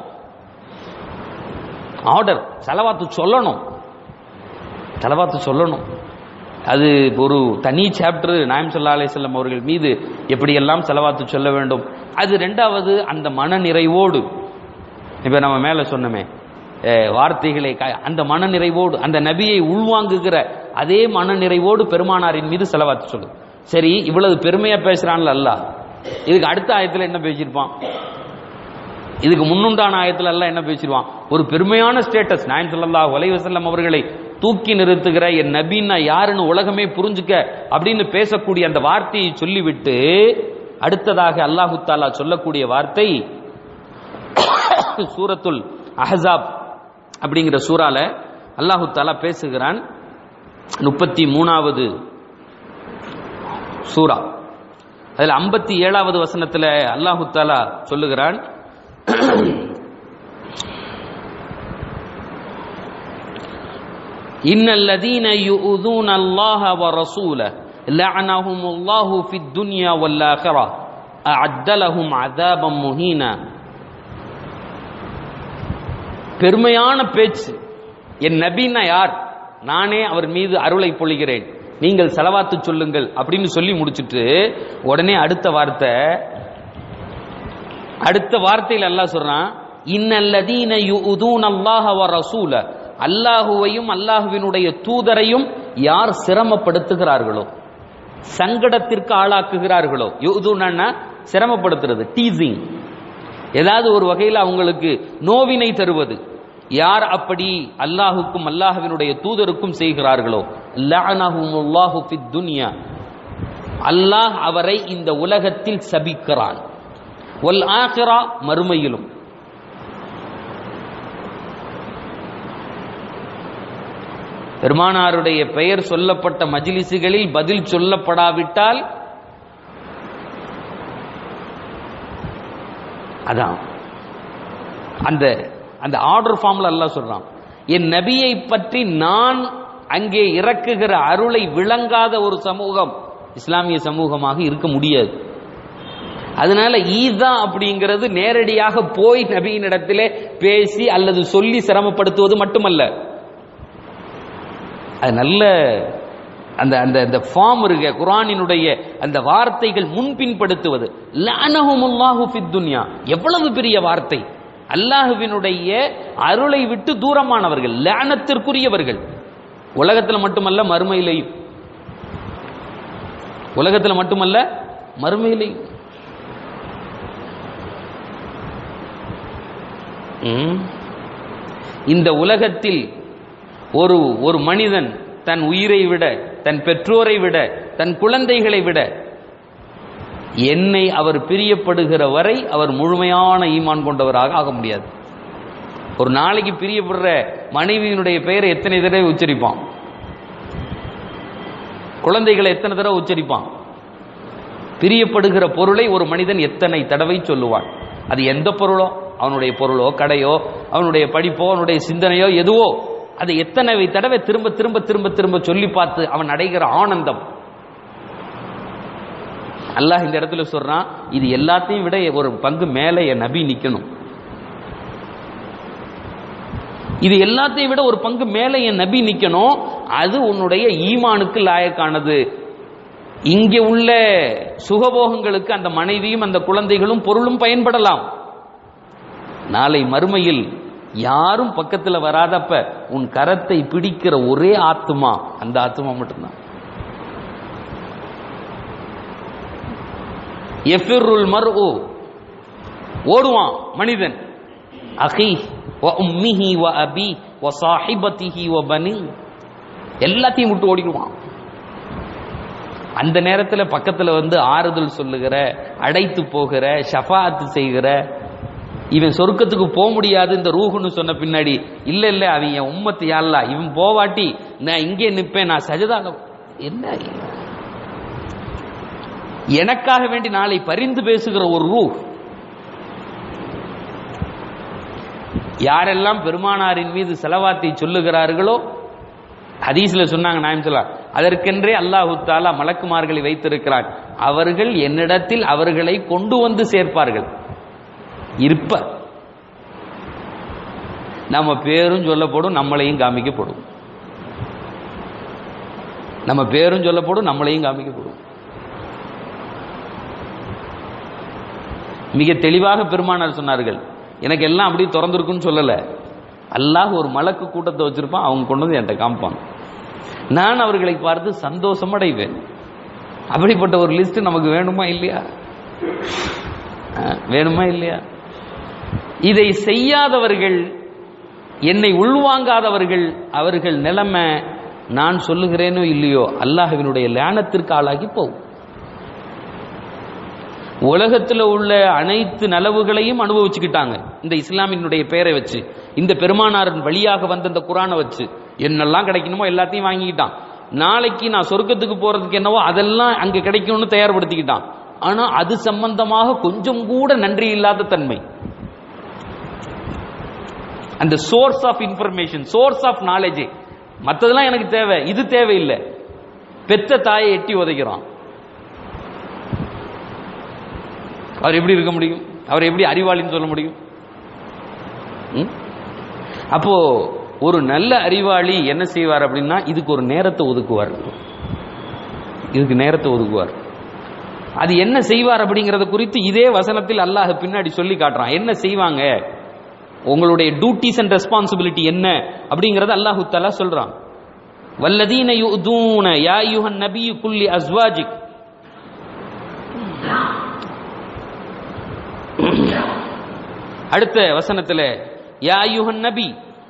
ஆர்டர் செலவாத்து சொல்லணும் செலவாத்து சொல்லணும் அது ஒரு தனி சாப்டர் நாயம் சல்லா அலிசல்லம் அவர்கள் மீது எப்படியெல்லாம் செலவாத்து சொல்ல வேண்டும் அது ரெண்டாவது அந்த மன நிறைவோடு இப்ப நம்ம மேல சொன்னோமே அஹ், வார்த்தைகளை க- அந்த மன நிறைவோடு அந்த நபியை உள்வாங்குகிற அதே மன நிறைவோடு பெருமானாரின் மீது செலவாத்து சொல்லு சரி இவ்வளவு பெருமையா பேசுறான்ல அல்லாஹ் இதுக்கு அடுத்த ஆயத்துல என்ன பேசியிருப்பான் இதுக்கு முன்னுண்டான ஆயத்துல எல்லாம் என்ன பேசிடுவான் ஒரு பெருமையான ஸ்டேட்டஸ் நாயம் ஸல்லல்லாஹு அலைஹி வஸல்லம் அவர்களை தூக்கி நிறுத்துகிற என் நபின்னா யாருன்னு உலகமே புரிஞ்சுக்க அப்படின்னு பேசக்கூடிய அந்த வார்த்தையை சொல்லிவிட்டு அடுத்ததாக அல்லாஹு தாலா சொல்லக்கூடிய வார்த்தை சூரத்துல் அஹஸாப் அப்படிங்கிற சூறால அல்லாஹு தாலா பேசுகிறான் முப்பத்தி மூணாவது சூரா அதுல ஐம்பத்தி ஏழாவது வசனத்துல அல்லாஹு தாலா சொல்லுகிறான் إن الذين يؤذون الله ورسوله لعنهم الله في الدنيا والآخرة أعد لهم عذابا مهينا பெருமையான பேச்சு என் நபின்னா யார் நானே அவர் மீது அருளை பொழிகிறேன் நீங்கள் செலவாத்து சொல்லுங்கள் அப்படின்னு சொல்லி முடிச்சிட்டு உடனே அடுத்த வார்த்தை அடுத்த வார்த்தையில் அல்லாஹ் சொல்றான் இன்னல்லதீன யுஉதூன அல்லாஹ வ ரசூல அல்லாஹுவையும் அல்லாஹுவினுடைய தூதரையும் யார் சிரமப்படுத்துகிறார்களோ சங்கடத்திற்கு ஆளாக்குகிறார்களோ யுதுனா சிரமப்படுத்துறது டீசிங் ஏதாவது ஒரு வகையில் அவங்களுக்கு நோவினை தருவது யார் அப்படி அல்லாஹுக்கும் அல்லாஹுவினுடைய தூதருக்கும் செய்கிறார்களோ லஅனஹுமுல்லாஹு ஃபித் துன்யா அல்லாஹ் அவரை இந்த உலகத்தில் சபிக்கிறான் ஒல் ஆகிரா மறுமையிலும் பெருமானாருடைய பெயர் சொல்லப்பட்ட மஜ்லிசுகளில் பதில் சொல்லப்படாவிட்டால் அதான் அந்த அந்த ஆர்டர் ஃபார்ம்ல அல்லாஹ் சொல்றான் என் நபியை பற்றி நான் அங்கே இறக்குகிற அருளை விளங்காத ஒரு சமூகம் இஸ்லாமிய சமூகமாக இருக்க முடியாது அதனால ஈதா அப்படிங்கிறது நேரடியாக போய் நபியினிடத்திலே பேசி அல்லது சொல்லி சிரமப்படுத்துவது மட்டுமல்ல அது நல்ல அந்த அந்த அந்த ஃபார்ம் இருக்க குரானினுடைய அந்த வார்த்தைகள் முன்பின்படுத்துவது லஅனஹுமுல்லாஹு ஃபித் துன்யா எவ்வளவு பெரிய வார்த்தை அல்லாஹுவினுடைய அருளை விட்டு தூரமானவர்கள் லானத்திற்குரியவர்கள் உலகத்துல மட்டுமல்ல மறுமையிலையும் உலகத்துல மட்டுமல்ல மறுமையிலையும் ம். இந்த உலகத்தில் ஒரு ஒரு மனிதன் தன் உயிரை விட தன் பெற்றோரை விட தன் குழந்தைகளை விட என்னை அவர் பிரியப்படுகிற வரை அவர் முழுமையான ஈமான் கொண்டவராக ஆக முடியாது ஒரு நாளைக்கு பிரியப்படுற மனைவியினுடைய பெயரை எத்தனை தடவை உச்சரிப்பான் குழந்தைகளை எத்தனை தடவை உச்சரிப்பான் பிரியப்படுகிற பொருளை ஒரு மனிதன் எத்தனை தடவை சொல்லுவான் அது எந்த பொருளோ அவனுடைய பொருளோ கடையோ அவனுடைய படிப்போ அவனுடைய சிந்தனையோ எதுவோ அதை எத்தனை தடவை திரும்ப திரும்ப திரும்ப திரும்ப சொல்லி பார்த்து அவன் அடைகிற ஆனந்தம் அல்லாஹ் இந்த இடத்துல சொல்றான் இது எல்லாத்தையும் விட ஒரு பங்கு மேலே என் நபி நிக்கணும் இது எல்லாத்தையும் விட ஒரு பங்கு மேலே என் நபி நிக்கணும் அது உன்னுடைய ஈமானுக்கு லாயக்கானது இங்கே உள்ள சுகபோகங்களுக்கு அந்த மனைவியும் அந்த குழந்தைகளும் பொருளும் பயன்படலாம் நாளை மறுமையில் யாரும் பக்கத்துல வராதப்ப உன் கரத்தை பிடிக்கிற ஒரே ஆத்துமா அந்த ஆத்துமா மட்டும்தான் எஃபிருல் மர்உ ஓடுவான் மனிதன் அகி வ உம்மிஹி வ அபி வ சாஹிபதிஹி வ பனி எல்லாத்தையும் விட்டு ஓடிடுவான் அந்த நேரத்தில் பக்கத்தில் வந்து ஆறுதல் சொல்லுகிற அடைத்து போகிற ஷஃபாத்து செய்கிற இவன் சொர்க்கத்துக்கு போக முடியாது இந்த ரூஹுன்னு சொன்ன பின்னாடி இல்ல இல்ல அவன் என் உம்மத்து யாழ்லா இவன் போவாட்டி நான் இங்கே நிப்பேன் நான் சஜதாக என்ன எனக்காக வேண்டி நாளை பரிந்து பேசுகிற ஒரு ரூ யாரெல்லாம் பெருமானாரின் மீது செலவாத்தை சொல்லுகிறார்களோ ஹதீஸ்ல சொன்னாங்க நாயம் சொல்லா அதற்கென்றே அல்லாஹு தாலா மலக்குமார்களை வைத்திருக்கிறான் அவர்கள் என்னிடத்தில் அவர்களை கொண்டு வந்து சேர்ப்பார்கள் இருப்ப நம்ம பேரும் சொல்லப்படும் நம்மளையும் காமிக்கப்படும் நம்ம பேரும் சொல்லப்படும் நம்மளையும் காமிக்கப்படும் மிக தெளிவாக பெருமானார் சொன்னார்கள் எனக்கு எல்லாம் அப்படி திறந்திருக்குன்னு சொல்லல அல்லாஹ் ஒரு மலக்கு கூட்டத்தை வச்சிருப்பான் அவங்க கொண்டு வந்து என்கிட்ட காமிப்பாங்க நான் அவர்களை பார்த்து சந்தோஷம் அடைவேன் அப்படிப்பட்ட ஒரு லிஸ்ட் நமக்கு வேணுமா இல்லையா வேணுமா இல்லையா இதை செய்யாதவர்கள் என்னை உள்வாங்காதவர்கள் அவர்கள் நிலைமை நான் சொல்லுகிறேனோ இல்லையோ அல்லாஹவினுடைய லேனத்திற்கு ஆளாகி போகும் உலகத்தில் உள்ள அனைத்து நலவுகளையும் அனுபவிச்சுக்கிட்டாங்க இந்த இஸ்லாமினுடைய பெயரை வச்சு இந்த பெருமானாரின் வழியாக வந்த இந்த குரானை வச்சு என்னெல்லாம் கிடைக்கணுமோ எல்லாத்தையும் வாங்கிக்கிட்டான் நாளைக்கு நான் சொர்க்கத்துக்கு போறதுக்கு என்னவோ அதெல்லாம் அங்க கிடைக்கும்னு தயார்படுத்திக்கிட்டான் ஆனா அது சம்பந்தமாக கொஞ்சம் கூட நன்றி இல்லாத தன்மை அந்த source of information source of knowledge மற்றதெல்லாம் எனக்கு தேவை இது தேவையில்லை பெத்த தாயை எட்டி உதைக்கிறான் அவர் எப்படி இருக்க முடியும் அவர் எப்படி அறிவாளின்னு சொல்ல முடியும் அப்போ ஒரு நல்ல அறிவாளி என்ன செய்வார் அப்படின்னா இதுக்கு ஒரு நேரத்தை ஒதுக்குவார் இதுக்கு நேரத்தை ஒதுக்குவார் அது என்ன செய்வார் அப்படிங்கறத குறித்து இதே வசனத்தில் அல்லாஹ் பின்னாடி சொல்லி காட்டுறான் என்ன செய்வாங்க உங்களுடைய டியூட்டிஸ் அண்ட் ரெஸ்பான்சிபிலிட்டி என்ன அப்படிங்கறத அல்லாஹு தலா சொல்றான் வல்லதீன யுதூன யா யுஹன் நபியு குல்லி அஸ்வாஜிக் அடுத்த வசனத்துல யா யுஹன் நபி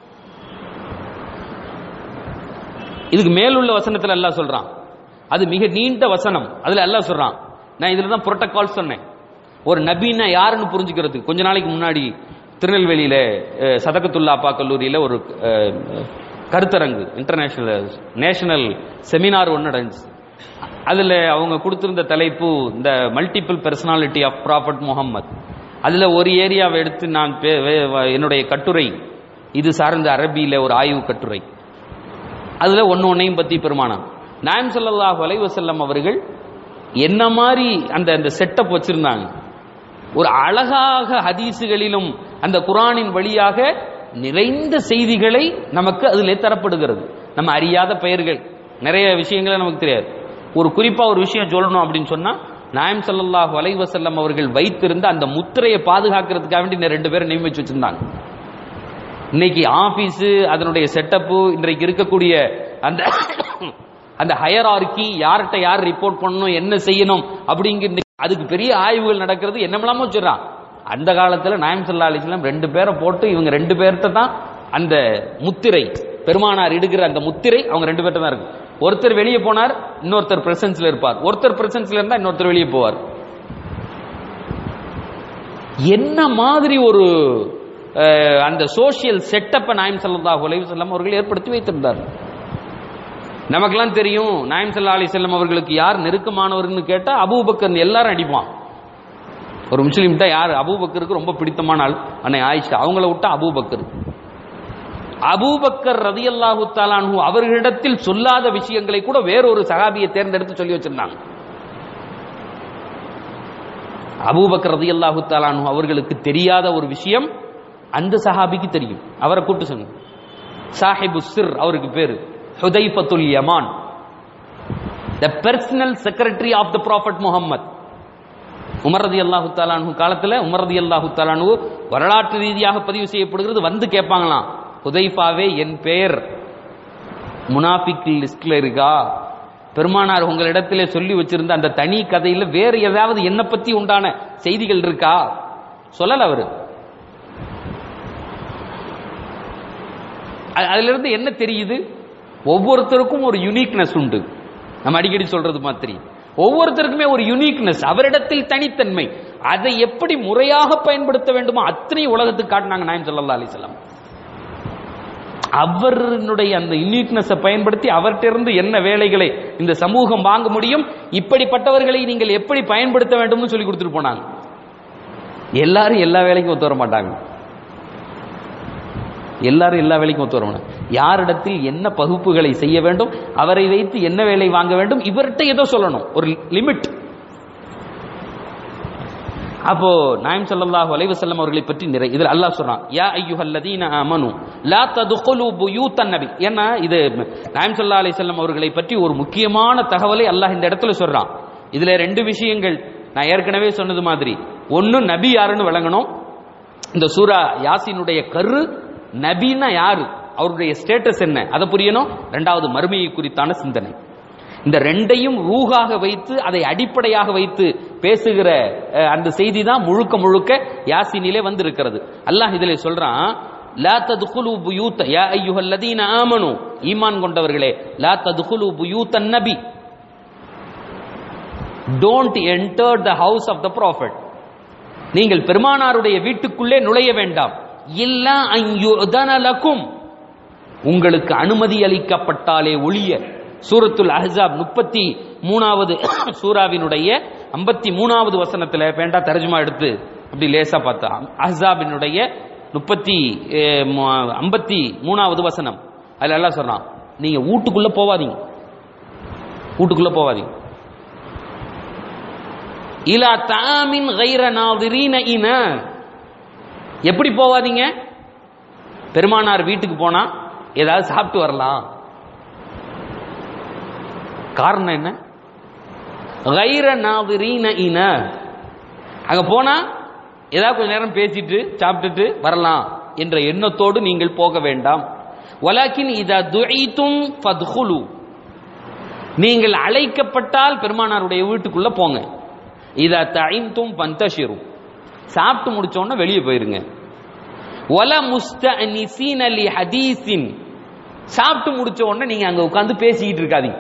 இதுக்கு மேலுள்ள வசனத்துல அல்லாஹ் சொல்றான் அது மிக நீண்ட வசனம் அதுல அல்லாஹ் சொல்றான் நான் இதுல தான் புரோட்டோகால் சொன்னேன் ஒரு நபின்னா யாருன்னு புரிஞ்சுக்கிறதுக்கு கொஞ்ச நாளைக்கு முன்னாடி திருநெல்வேலியில சதகத்துல்லாப்பா கல்லூரியில ஒரு கருத்தரங்கு இன்டர்நேஷனல் நேஷனல் செமினார் ஒன்று நடந்துச்சு அதுல அவங்க கொடுத்திருந்த தலைப்பு இந்த multiple personality of prophet Muhammad அதுல ஒரு ஏரியாவை எடுத்து நான் என்னுடைய கட்டுரை இது சார்ந்த அரபியில ஒரு ஆய்வு கட்டுரை அதுல ஒன்னு ஒன்னையும் பத்தி பெருமானம் நாயம் சல்லாஹ் அலைவசல்லம் அவர்கள் என்ன மாதிரி அந்த அந்த செட்டப் வச்சிருந்தாங்க ஒரு அழகாக ஹதீசுகளிலும் அந்த குரானின் வழியாக நிறைந்த செய்திகளை நமக்கு அதில் தரப்படுகிறது நம்ம அறியாத பெயர்கள் நிறைய விஷயங்களை நமக்கு தெரியாது ஒரு குறிப்பா ஒரு விஷயம் சொல்லணும் அப்படின்னு சொன்னா நாயம் சல்லாஹூ அலைவசல்லம் அவர்கள் வைத்திருந்த அந்த முத்திரையை பாதுகாக்கிறதுக்காக வேண்டி ரெண்டு பேரும் நியமிச்சு வச்சிருந்தாங்க இன்னைக்கு ஆபீஸ் அதனுடைய செட்டப்பு இன்றைக்கு இருக்கக்கூடிய அந்த அந்த ஹையர் ஆர்கி யார்கிட்ட யார் ரிப்போர்ட் பண்ணணும் என்ன செய்யணும் அப்படிங்கிற அதுக்கு பெரிய ஆய்வுகள் நடக்கிறது என்னமெல்லாமோ சொல்றான் அந்த காலத்துல நாயம் சல்லா அலிஸ்லாம் ரெண்டு பேரை போட்டு இவங்க ரெண்டு பேர்த்த தான் அந்த முத்திரை பெருமானார் இடுகிற அந்த முத்திரை அவங்க ரெண்டு பேர்ட்ட தான் இருக்கு ஒருத்தர் வெளியே போனார் இன்னொருத்தர் பிரசன்ஸ்ல இருப்பார் ஒருத்தர் பிரசன்ஸ்ல இருந்தா இன்னொருத்தர் வெளியே போவார் என்ன மாதிரி ஒரு அந்த சோசியல் செட்டப்பை நாயம் சல்லா உலக செல்லம் அவர்கள் ஏற்படுத்தி வைத்திருந்தார் நமக்கெல்லாம் தெரியும் நாயம் சல்லா அலி செல்லம் அவர்களுக்கு யார் நெருக்கமானவர்னு கேட்டா அபூபக்கர் எல்லாரும் அடிப்பான் ஒரு முஸ்லீம்கிட்ட யார் அபூபக்கருக்கு ரொம்ப பிடித்தமான ஆள் அன்னை ஆயிஷா அவங்கள விட்டா அபூபக்கர் அபூபக்கர் ரதி அல்லாஹு தாலானு அவர்களிடத்தில் சொல்லாத விஷயங்களை கூட வேறொரு சகாபியை தேர்ந்தெடுத்து சொல்லி வச்சிருந்தாங்க அபூபக்கர் ரதி அல்லாஹு தாலானு அவர்களுக்கு தெரியாத ஒரு விஷயம் அந்த சஹாபிக்கு தெரியும் அவரை கூட்டு சொன்ன சாஹிபு சிர் அவருக்கு பேரு ஹுதைபத்துல் யமான் the personal secretary of the prophet Muhammad Umar ரதி அல்லாஹு தாலானு காலத்தில் உமர் ரதி அல்லாஹு தாலானு வரலாற்று ரீதியாக பதிவு செய்யப்படுகிறது வந்து கேட்பாங்களாம் ஹுதைஃபாவே என் பெயர் முனாபிக் லிஸ்ட்ல இருக்கா பெருமானார் உங்களிடத்திலே சொல்லி வச்சிருந்த அந்த தனி கதையில வேற ஏதாவது என்ன பத்தி உண்டான செய்திகள் இருக்கா சொல்லல அவரு அதுல இருந்து என்ன தெரியுது ஒவ்வொருத்தருக்கும் ஒரு யுனிக்னஸ் உண்டு நம்ம அடிக்கடி சொல்றது மாதிரி ஒவ்வொருத்தருக்குமே ஒரு யுனிக்னஸ் அவரிடத்தில் தனித்தன்மை அதை எப்படி முறையாக பயன்படுத்த வேண்டுமோ அத்தனை உலகத்துக்கு காட்டினாங்க நாயம் ஸல்லல்லாஹு அலைஹி வஸல்லம் அவருடைய அந்த யூனிக்னஸை பயன்படுத்தி அவர்கிட்ட இருந்து என்ன வேலைகளை இந்த சமூகம் வாங்க முடியும் இப்படிப்பட்டவர்களை நீங்கள் எப்படி பயன்படுத்த வேண்டும்னு சொல்லி கொடுத்துட்டு போனாங்க எல்லாரும் எல்லா வேலைக்கும் ஒத்து வர மாட்டாங்க எல்லாரும் எல்லா வேலைக்கும் ஒத்து வர மாட்டாங்க யாரிடத்தில் என்ன பகுப்புகளை செய்ய வேண்டும் அவரை வைத்து என்ன வேலை வாங்க வேண்டும் இவர்கிட்ட ஏதோ சொல்லணும் ஒரு லிமிட் அப்போ நாயம் ஸல்லல்லாஹு அலைஹி வஸல்லம் அவர்களை பற்றி நிறை இதில் அல்லாஹ் சொல்றான் யா அய்யுஹல்லதீன ஆமனு லா ததுகுலு புயூத்தன் நபி ஏன்னா இது நாயம் ஸல்லல்லாஹு அலைஹி வஸல்லம் அவர்களை பற்றி ஒரு முக்கியமான தகவலை அல்லாஹ் இந்த இடத்துல சொல்றான் இதுல ரெண்டு விஷயங்கள் நான் ஏற்கனவே சொன்னது மாதிரி ஒன்னு நபி யாருன்னு விளங்கணும் இந்த சூரா யாசினுடைய கரு நபின்னா யாரு அவருடைய ஸ்டேட்டஸ் என்ன அதை புரியணும் ரெண்டாவது மறுமையை குறித்தான சிந்தனை இந்த ரெண்டையும் ரூகாக வைத்து அதை அடிப்படையாக வைத்து பேசுகிற அஹ், அந்த செய்தி தான் முழுக்க முழுக்க யாசினிலே வந்து இருக்கிறது அல்லாஹ் இதிலே சொல்றான் லா ததுகுலு புயூத்த யா ஐயுஹல்லதீன ஆமனு ஈமான் கொண்டவர்களே லா ததுகுலு புயூத்தன் நபி don't enter the house of the prophet நீங்கள் பெருமானாருடைய வீட்டுக்குள்ளே நுழைய வேண்டாம் இல்லா லக்கும் உங்களுக்கு அனுமதி அளிக்கப்பட்டாலே ஒழிய சூரத்துல் அஹ்ஸாப் முப்பத்தி மூணாவது சூராவினுடைய ஐம்பத்தி மூணாவது வசனத்துல வேண்டா தர்ஜுமா எடுத்து அப்படி லேசா பார்த்தா அஹ்ஸாபினுடைய முப்பத்தி ஐம்பத்தி மூணாவது வசனம் அதுல எல்லாம் சொல்றான் நீங்க வீட்டுக்குள்ள போவாதீங்க வீட்டுக்குள்ள போவாதீங்க இலா தாமின் கைர நாதிரீன இன எப்படி போவாதீங்க பெருமானார் வீட்டுக்கு போனா ஏதாவது சாப்பிட்டு வரலாம் காரணம் என்ன கைர நாதிரீன இன அங்க போனா ஏதாவது கொஞ்ச நேரம் பேசிட்டு சாப்பிட்டுட்டு வரலாம் என்ற எண்ணத்தோடு நீங்கள் போக வேண்டாம் வலாக்கின் இதா துஐத்தும் ஃபத்ஹுலு நீங்கள் அழைக்கப்பட்டால் பெருமானாருடைய வீட்டுக்குள்ள போங்க இதா தஐந்தும் பந்தஷிரு சாப்பிட்டு முடிச்ச உடனே வெளியே போயிருங்க வல முஸ்தஅனிசீன லி ஹதீஸின் சாப்பிட்டு முடிச்ச உடனே நீங்க அங்க உட்கார்ந்து பேசிக்கிட்டு இருக்காதீங்க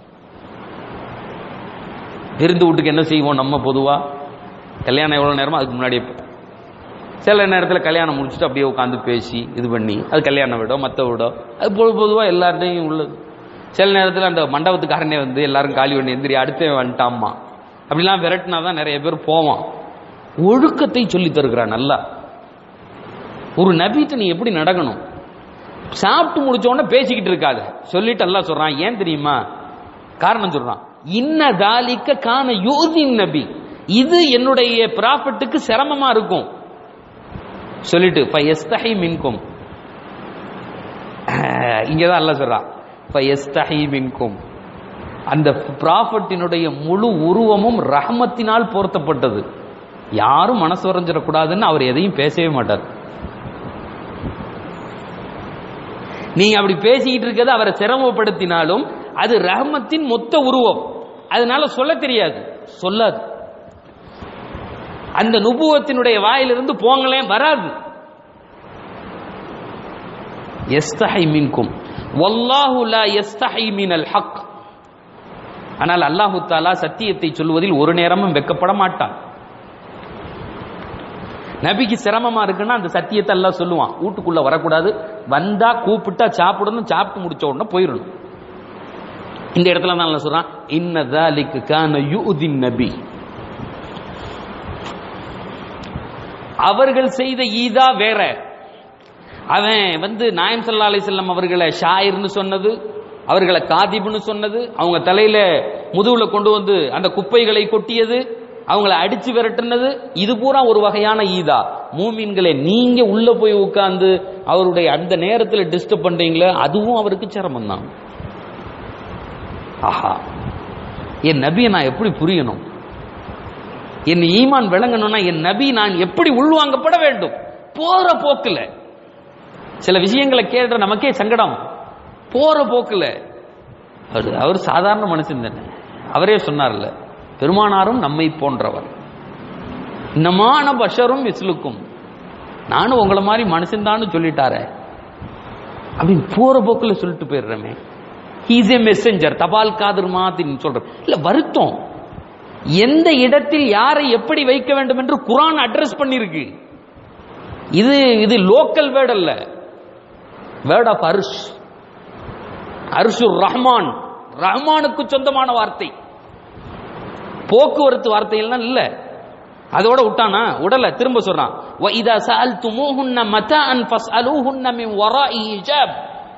விருந்து வீட்டுக்கு என்ன செய்வோம் நம்ம பொதுவா கல்யாணம் எவ்வளவு நேரமோ அதுக்கு முன்னாடியே போ- சில நேரத்தில் கல்யாணம் முடிச்சுட்டு அப்படியே உட்காந்து பேசி இது பண்ணி அது கல்யாண விடோ மற்ற விடோ அது பொது பொதுவாக எல்லார்ட்டையும் உள்ளது சில நேரத்தில் அந்த மண்டபத்துக்காரனே வந்து எல்லாரும் காலி பண்ணி எந்திரி அடுத்தே வந்துட்டாம்மா அப்படிலாம் விரட்டினா தான் நிறைய பேர் போவான் ஒழுக்கத்தை சொல்லி தருகிறான் நல்லா ஒரு நபிட்ட நீ எப்படி நடக்கணும் சாப்பிட்டு முடிச்ச உடனே பேசிக்கிட்டு இருக்காது சொல்லிட்டு எல்லாம் சொல்றான் ஏன் தெரியுமா காரணம் சொல்றான் இன்ன தாலிக்க கான யூதின் நபி இது என்னுடைய ப்ராஃபிட்டுக்கு சிரமமா இருக்கும் சொல்லிட்டு ஃபயஸ்தஹி மின்கும் இங்கதான் அல்லாஹ் சொல்றான் ஃபயஸ்தஹி மின்கும் அந்த ப்ராஃபட்டினுடைய முழு உருவமும் ரஹமத்தினால் போர்த்தப்பட்டது யாரும் மனசு வரைஞ்சிடக்கூடாதுன்னு அவர் எதையும் பேசவே மாட்டார் நீங்க அப்படி பேசிக்கிட்டு இருக்கிறது அவரை சிரமப்படுத்தினாலும் அது ரஹமத்தின் மொத்த உருவம் அதனால சொல்ல தெரியாது சொல்லாது அந்த நுபுவத்தினுடைய வாயிலிருந்து போங்களேன் வராது எஸ்தஹை மின்கும் வல்லாஹு லா எஸ்தஹை மினல் ஹக் ஆனால் அல்லாஹு தாலா சத்தியத்தை சொல்வதில் ஒரு நேரமும் வெக்கப்பட மாட்டான் நபிக்கு சிரமமா இருக்குன்னா அந்த சத்தியத்தை எல்லாம் சொல்லுவான் வீட்டுக்குள்ள வரக்கூடாது வந்தா கூப்பிட்டா சாப்பிடணும் சாப்பிட்டு முடிச்ச உடனே போயிடணும் இந்த இடத்துல தான் அல்லாஹ் சொல்றான் இன்னதாலிக்கு கான யூதின் நபி அவர்கள் செய்த ஈதா வேற அவன் வந்து நாயம் சல்லா அலிசல்லம் அவர்களை ஷாயிர்னு சொன்னது அவர்களை காதிப்னு சொன்னது அவங்க தலையில முதுகுல கொண்டு வந்து அந்த குப்பைகளை கொட்டியது அவங்கள அடிச்சு விரட்டுனது இது பூரா ஒரு வகையான ஈதா மூமின்களை நீங்க உள்ள போய் உட்கார்ந்து அவருடைய அந்த நேரத்தில் டிஸ்டர்ப் பண்றீங்களே அதுவும் அவருக்கு சிரமம் தான் ஆஹா என் நபியை நான் எப்படி புரியணும் என் ஈமான் விளங்கணும்னா என் நபி நான் எப்படி உள்வாங்கப்பட வேண்டும் போற போக்குல சில விஷயங்களை கேட்ட நமக்கே சங்கடம் போற போக்குல அவர் அவர் சாதாரண மனுஷன் தானே அவரே சொன்னார்ல பெருமானாரும் நம்மை போன்றவர் இன்னமான பஷரும் விஸ்லுக்கும் நானும் உங்களை மாதிரி மனுஷன்தான்னு சொல்லிட்டாரே அப்படின்னு போற போக்குல சொல்லிட்டு போயிடுறமே ஹீஸ் ஏ மெசஞ்சர் தபால் காதர் மாதிரி சொல்ற இல்ல வருத்தம் எந்த இடத்தில் யாரை எப்படி வைக்க வேண்டும் என்று குரான் அட்ரஸ் பண்ணிருக்கு இது இது லோக்கல் வேர்ட் அல்ல வேர்ட் ஆஃப் அர்ஷ் அர்ஷுர் ரஹ்மான் ரஹ்மானுக்கு சொந்தமான வார்த்தை போக்குவரத்து வார்த்தைகள்லாம் இல்ல அதோட விட்டானா உடல திரும்ப சொல்றான் வ இதா சஅல்துமூஹுன்ன மதாஅன் ஃபஸ்அலூஹுன்ன மின் வராஇ ஹிஜாப்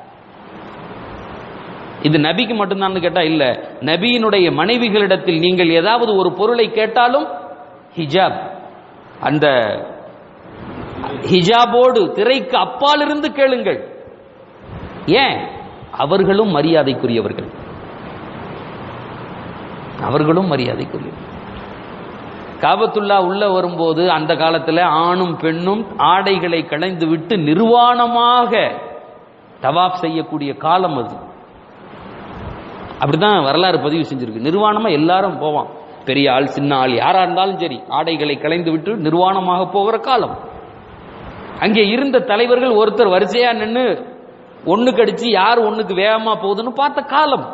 இது நபிக்கு மட்டும்தான் கேட்டா இல்ல நபியினுடைய மனைவிகளிடத்தில் நீங்கள் ஏதாவது ஒரு பொருளை கேட்டாலும் ஹிஜாப் அந்த ஹிஜாபோடு திரைக்கு அப்பால் இருந்து கேளுங்கள் ஏன் அவர்களும் மரியாதைக்குரியவர்கள் அவர்களும் மரியாதைக்குரியவர்கள் காபத்துல்லா உள்ள வரும்போது அந்த காலத்துல ஆணும் பெண்ணும் ஆடைகளை களைந்து விட்டு நிர்வாணமாக தவாப் செய்யக்கூடிய காலம் அது அப்படிதான் வரலாறு பதிவு செஞ்சிருக்கு நிர்வாணமா எல்லாரும் போவான் பெரிய ஆள் சின்ன ஆள் யாரா இருந்தாலும் சரி ஆடைகளை களைந்து விட்டு நிர்வாணமாக போகிற காலம் அங்கே இருந்த தலைவர்கள் ஒருத்தர் வரிசையா நின்று ஒண்ணுக்கு அடிச்சு யார் ஒண்ணுக்கு வேகமா போகுதுன்னு பார்த்த காலம்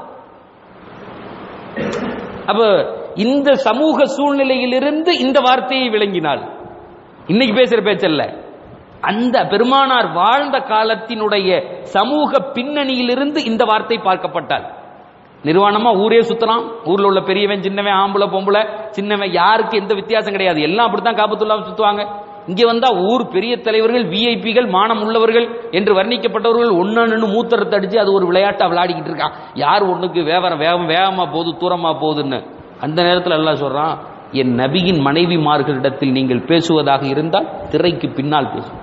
அப்ப இந்த சமூக சூழ்நிலையிலிருந்து இந்த வார்த்தையை விளங்கினாள் இன்னைக்கு பேசுற பேச்சல்ல அந்த பெருமானார் வாழ்ந்த காலத்தினுடைய சமூக பின்னணியிலிருந்து இந்த வார்த்தை பார்க்கப்பட்டாள் நிர்வாணமா ஊரே சுத்தலாம் ஊர்ல உள்ள பெரியவன் சின்னவன் ஆம்பளை பொம்பளை சின்னவன் யாருக்கு எந்த வித்தியாசம் கிடையாது எல்லாம் அப்படித்தான் காபத்துல்லாம சுத்துவாங்க இங்க வந்தா ஊர் பெரிய தலைவர்கள் விஐபிகள் மானம் உள்ளவர்கள் என்று வர்ணிக்கப்பட்டவர்கள் ஒன்னு மூத்தரத்தை அடிச்சு அது ஒரு விளையாட்டா விளையாடிக்கிட்டு இருக்கான் யார் ஒண்ணுக்கு வேவரம் வேகம் வேகமா போகுது தூரமா போகுதுன்னு அந்த நேரத்தில் எல்லாம் சொல்றான் என் நபியின் மனைவிமார்களிடத்தில் நீங்கள் பேசுவதாக இருந்தால் திரைக்கு பின்னால் பேசும்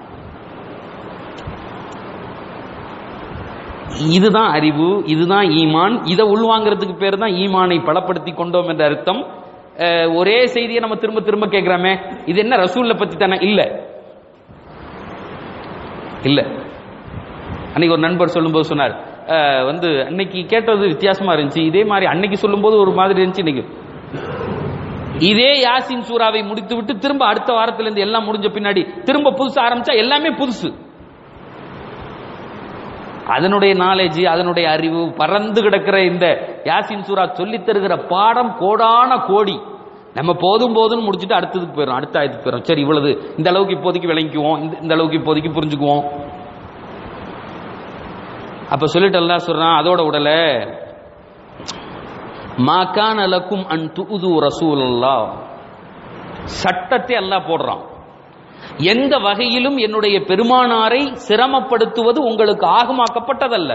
இதுதான் அறிவு இதுதான் ஈமான் இதை உள்வாங்கிறதுக்கு பேர் தான் ஈமானை பலப்படுத்தி கொண்டோம் என்ற அர்த்தம் அஹ், ஒரே செய்தியை நம்ம திரும்ப திரும்ப கேட்கிறோமே இது என்ன ரசூல்ல பத்தி தானே இல்ல இல்ல அன்னைக்கு ஒரு நண்பர் சொல்லும்போது சொன்னார் அஹ், வந்து அன்னைக்கு கேட்டது வித்தியாசமா இருந்துச்சு இதே மாதிரி அன்னைக்கு சொல்லும்போது ஒரு மாதிரி இருந்துச்சு இன்னைக்கு இதே யாசின் சூறாவை முடித்து விட்டு திரும்ப அடுத்த வாரத்துல இருந்து எல்லாம் முடிஞ்ச பின்னாடி திரும்ப புதுசா ஆரம்பிச்சா எல்லாமே புதுசு அதனுடைய நாலேஜ் அதனுடைய அறிவு பறந்து கிடக்கிற இந்த யாசின் சூரா சொல்லித் தருகிற பாடம் கோடான கோடி நம்ம போதும் போதும்னு முடிச்சுட்டு அடுத்ததுக்கு போயிடும் அடுத்த ஆயத்துக்கு போயிடும் சரி இவ்வளவு இந்த அளவுக்கு இப்போதைக்கு விளங்கிக்குவோம் இந்த- இந்த அளவுக்கு இப்போதைக்கு புரிஞ்சுக்குவோம் அப்ப சொல்லிட்டு எல்லாம் சொல்றான் அதோட உடல மாக்கான லக்கும் அன் துது ரசூலல்லா சட்டத்தை அல்லாஹ் போடுறான் எந்த வகையிலும் என்னுடைய பெருமானாரை சிரமப்படுத்துவது உங்களுக்கு ஆகமாக்கப்பட்டதல்ல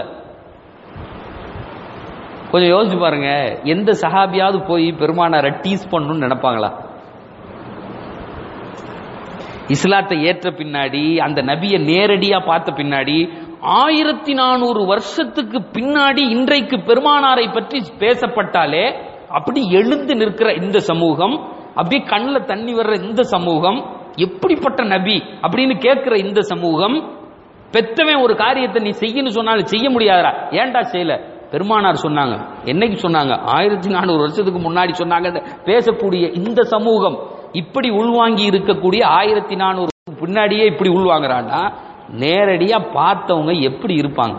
கொஞ்சம் யோசிச்சு பாருங்க எந்த சஹாபியாவது போய் பெருமானாரை டீஸ் பண்ணணும்னு நினைப்பாங்களா இஸ்லாத்தை ஏற்ற பின்னாடி அந்த நபியை நேரடியா பார்த்த பின்னாடி ஆயிரத்தி நானூறு வருஷத்துக்கு பின்னாடி இன்றைக்கு பெருமானாரை பற்றி பேசப்பட்டாலே அப்படி எழுந்து நிற்கிற இந்த சமூகம் அப்படியே கண்ணில் தண்ணி வர்ற இந்த சமூகம் எப்படிப்பட்ட நபி அப்படின்னு கேட்கிற இந்த சமூகம் பெத்தவன் ஒரு காரியத்தை நீ செய்யன்னு சொன்னாலும் செய்ய முடியாதா ஏன்டா செய்யல பெருமானார் சொன்னாங்க என்னைக்கு சொன்னாங்க ஆயிரத்தி நானூறு வருஷத்துக்கு முன்னாடி சொன்னாங்க பேசக்கூடிய இந்த சமூகம் இப்படி உள்வாங்கி இருக்கக்கூடிய ஆயிரத்தி நானூறு பின்னாடியே இப்படி உள்வாங்குறான்னா நேரடியா பார்த்தவங்க எப்படி இருப்பாங்க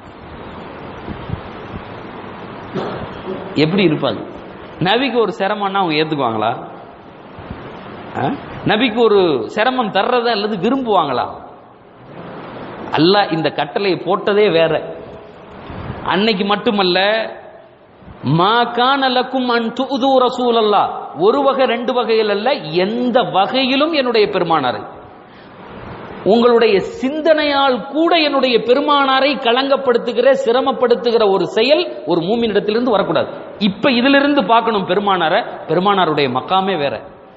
எப்படி இருப்பாங்க நபிக்கு ஒரு சிரமம்னா அவங்க ஏத்துக்குவாங்களா ஆ? நபிக்கு ஒரு சிரமம் தர்றத அல்லது விரும்புவாங்களா அல்லாஹ் இந்த கட்டளையை போட்டதே வேற அன்னைக்கு மட்டுமல்ல மா கான லக்கும் அன் துது ரசூலல்லா ஒரு வகை ரெண்டு வகையில் அல்ல எந்த வகையிலும் என்னுடைய பெருமானாரை உங்களுடைய சிந்தனையால் கூட என்னுடைய பெருமானாரை களங்கப்படுத்துகிற சிரமப்படுத்துகிற ஒரு செயல் ஒரு மூமினிடத்திலிருந்து வரக்கூடாது இப்ப இதிலிருந்து பார்க்கணும் பெருமானார பெருமானாருடைய மக்காமே வேற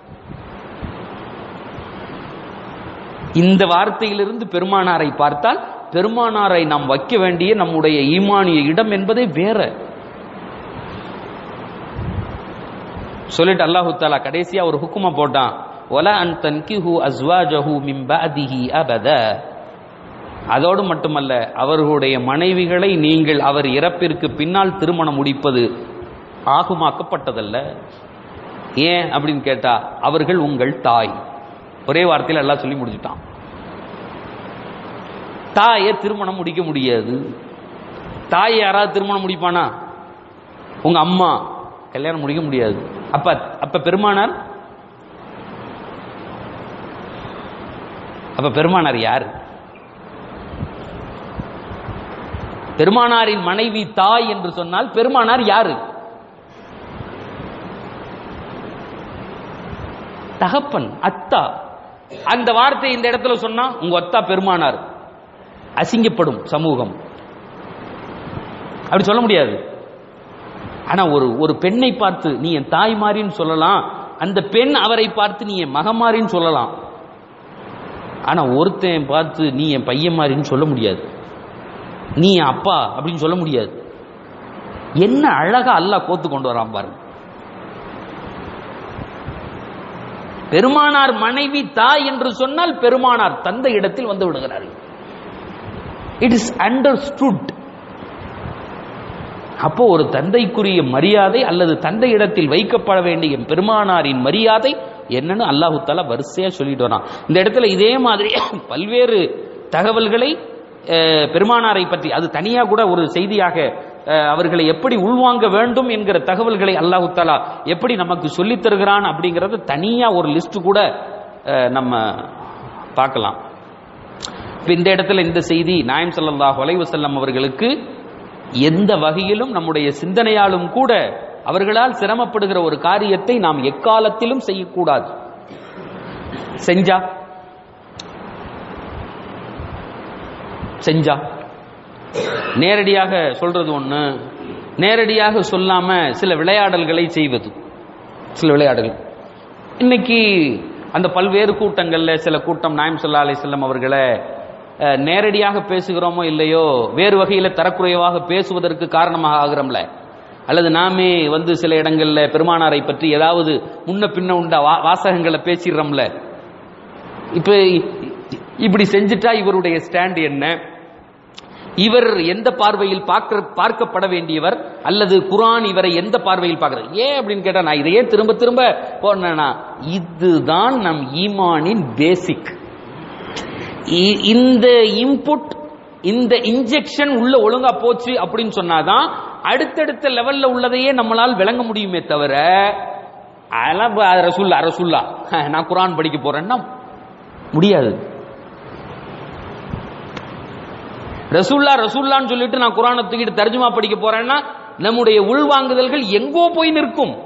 இந்த வார்த்தையிலிருந்து பெருமானாரை பார்த்தால் பெருமானாரை நாம் வைக்க வேண்டிய நம்முடைய ஈமானிய இடம் என்பதே வேற சொல்லிட்டு அல்லாஹு தாலா கடைசியா ஒரு ஹுக்குமா போட்டான் ஒல அன் தன்கிஹு அஸ்வாஜஹு மின் பஅதிஹி அபத அதோடு மட்டுமல்ல அவர்களுடைய மனைவிகளை நீங்கள் அவர் இறப்பிற்கு பின்னால் திருமணம் முடிப்பது ஆகுமாக்கப்பட்டதல்ல ஏன் அப்படின்னு கேட்டா அவர்கள் உங்கள் தாய் ஒரே வார்த்தையில் எல்லாம் சொல்லி முடிச்சுட்டான் தாயை திருமணம் முடிக்க முடியாது தாயை யாராவது திருமணம் முடிப்பானா உங்க அம்மா கல்யாணம் முடிக்க முடியாது அப்ப அப்ப பெருமானார் அப்ப பெருமானார் யார் பெருமானாரின் மனைவி தாய் என்று சொன்னால் பெருமானார் யாரு தகப்பன் அத்தா அந்த வார்த்தை இந்த இடத்துல சொன்னா உங்க அத்தா பெருமானார் அசிங்கப்படும் சமூகம் அப்படி சொல்ல முடியாது ஆனா ஒரு ஒரு பெண்ணை பார்த்து நீ என் தாய்மாரின்னு சொல்லலாம் அந்த பெண் அவரை பார்த்து நீ என் மகமாரின்னு சொல்லலாம் ஆனா ஒருத்தன் பார்த்து நீ என் பையன் மாதிரின்னு சொல்ல முடியாது நீ என் அப்பா அப்படின்னு சொல்ல முடியாது என்ன அழகா அல்லாஹ் கோத்து கொண்டு வரான் பாருங்க பெருமானார் மனைவி தாய் என்று சொன்னால் பெருமானார் தந்தை இடத்தில் வந்து விடுகிறார்கள் இட் இஸ் அண்டர்ஸ்டுட் அப்போ ஒரு தந்தைக்குரிய மரியாதை அல்லது தந்தை இடத்தில் வைக்கப்பட வேண்டிய பெருமானாரின் மரியாதை என்னன்னு அல்லாஹு தாலா வரிசையா சொல்லிட்டு வரான் இந்த இடத்துல இதே மாதிரி பல்வேறு தகவல்களை அஹ், பெருமானாரை பற்றி அது தனியா கூட ஒரு செய்தியாக அஹ், அவர்களை எப்படி உள்வாங்க வேண்டும் என்கிற தகவல்களை அல்லாஹு தாலா எப்படி நமக்கு சொல்லித் தருகிறான் அப்படிங்கறது தனியா ஒரு லிஸ்ட் கூட அஹ், நம்ம பார்க்கலாம் இப்ப இந்த இடத்துல இந்த செய்தி நாயம் ஸல்லல்லாஹு அலைஹி வஸல்லம் அவர்களுக்கு எந்த வகையிலும் நம்முடைய சிந்தனையாலும் கூட அவர்களால் சிரமப்படுகிற ஒரு காரியத்தை நாம் எக்காலத்திலும் செய்யக்கூடாது செஞ்சா செஞ்சா நேரடியாக சொல்றது ஒண்ணு நேரடியாக சொல்லாம சில விளையாடல்களை செய்வது சில விளையாடல்கள் இன்னைக்கு அந்த பல்வேறு கூட்டங்கள்ல சில கூட்டம் நாயம் சொல்லா அலிஸ்லாம் அவர்களை அஹ், நேரடியாக பேசுகிறோமோ இல்லையோ வேறு வகையில தரக்குறைவாக பேசுவதற்கு காரணமாக ஆகிறோம்ல அல்லது நாமே வந்து சில இடங்கள்ல பெருமானாரை பற்றி ஏதாவது முன்ன பின்ன உண்ட வா- வாசகங்களை பேசிடுறோம்ல இப்ப இப்படி செஞ்சுட்டா இவருடைய ஸ்டாண்ட் என்ன இவர் எந்த பார்வையில் பார்க்க பார்க்கப்பட வேண்டியவர் அல்லது குர்ஆன் இவரை எந்த பார்வையில் பார்க்கிறது ஏன் அப்படின்னு கேட்டா நான் இதையே திரும்ப திரும்ப போனேன்னா இதுதான் நம் ஈமானின் பேசிக் இந்த இன்புட் இந்த இன்ஜெக்ஷன் உள்ள ஒழுங்கா போச்சு அப்படின்னு சொன்னாதான் அடுத்தடுத்த லெவல்ல உள்ளதையே நம்மளால் விளங்க முடியுமே தவிர அதெல்லாம் ப- ரசுல்லா ரசுல்லா நான் குர்ஆன் படிக்க போறேன்னா முடியாது ரசூல்லா ரசூல்லான்னு சொல்லிட்டு நான் குரானை தூக்கிட்டு தர்ஜுமா படிக்க போறேன்னா நம்முடைய உள்வாங்குதல்கள் எங்கோ போய் நிற்கும்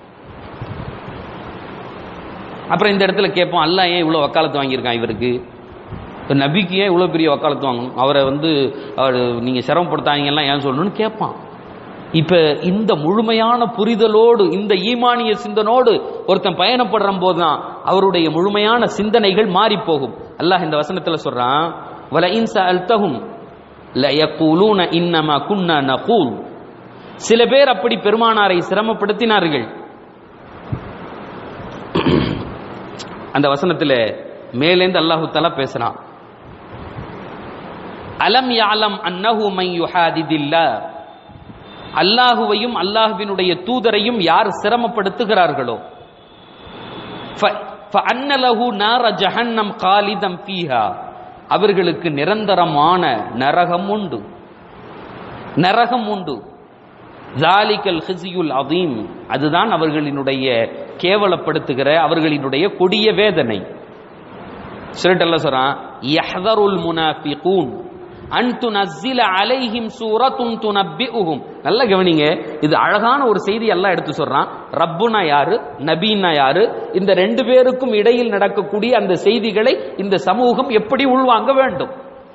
அப்புறம் இந்த இடத்துல கேட்போம் அல்லாஹ் ஏன் இவ்வளவு வக்காலத்து வாங்கியிருக்கான் இவருக்கு இப்ப நபிக்கு ஏன் இவ்வளவு பெரிய வக்காலத்து வாங்கணும் அவரை வந்து அவர் நீங்க சிரமப்படுத்தாங்கலாம் ஏன் சொல்லணும்னு கேட்பான் இப்ப இந்த முழுமையான புரிதலோடு இந்த ஈமானிய சிந்தனோடு ஒருத்தன் பயணப்படுற போதுதான் அவருடைய முழுமையான சிந்தனைகள் மாறி போகும் அல்லாஹ் இந்த வசனத்துல சொல்றான் வல இன்சா அல்தஹும் லயக்கூலூன இன்னமா குன்னா நகூல் சில பேர் அப்படி பெருமானாரை சிரமப்படுத்தினார்கள் அந்த வசனத்துல மேலேந்து அல்லாஹு தஆலா பேசுறான் அலம் யாலம் அன்னஹு மை யுஹாதிதில்லா அல்லாஹுவையும் அல்லாஹுவினுடைய தூதரையும் யார் சிரமப்படுத்துகிறார்களோ ஃப- فَأَنَّ لَهُ نَارَ جَهَنَّمْ خَالِدًا فِيهَا அவர்களுக்கு நிரந்தரமான நரகம் உண்டு நரகம் உண்டு ஜாலிகல் ஹிசியுல் அதீம் அதுதான் அவர்களினுடைய கேவலப்படுத்துகிற அவர்களினுடைய கொடிய வேதனை சொல்லிட்டு சொல்றான் யஹ்தருல் முனாஃபிகூன் அன் துனஸ்ஸில அலைஹிம் சூரத்துன் துனப்பிஉஹும் நல்லா கவனிங்க இது அழகான ஒரு செய்தி எல்லாம் எடுத்து சொல்றான் ரப்புனா யாரு நபீனா யாரு இந்த ரெண்டு பேருக்கும் இடையில் நடக்கக்கூடிய அந்த செய்திகளை இந்த சமூகம் எப்படி உள்வாங்க வேண்டும்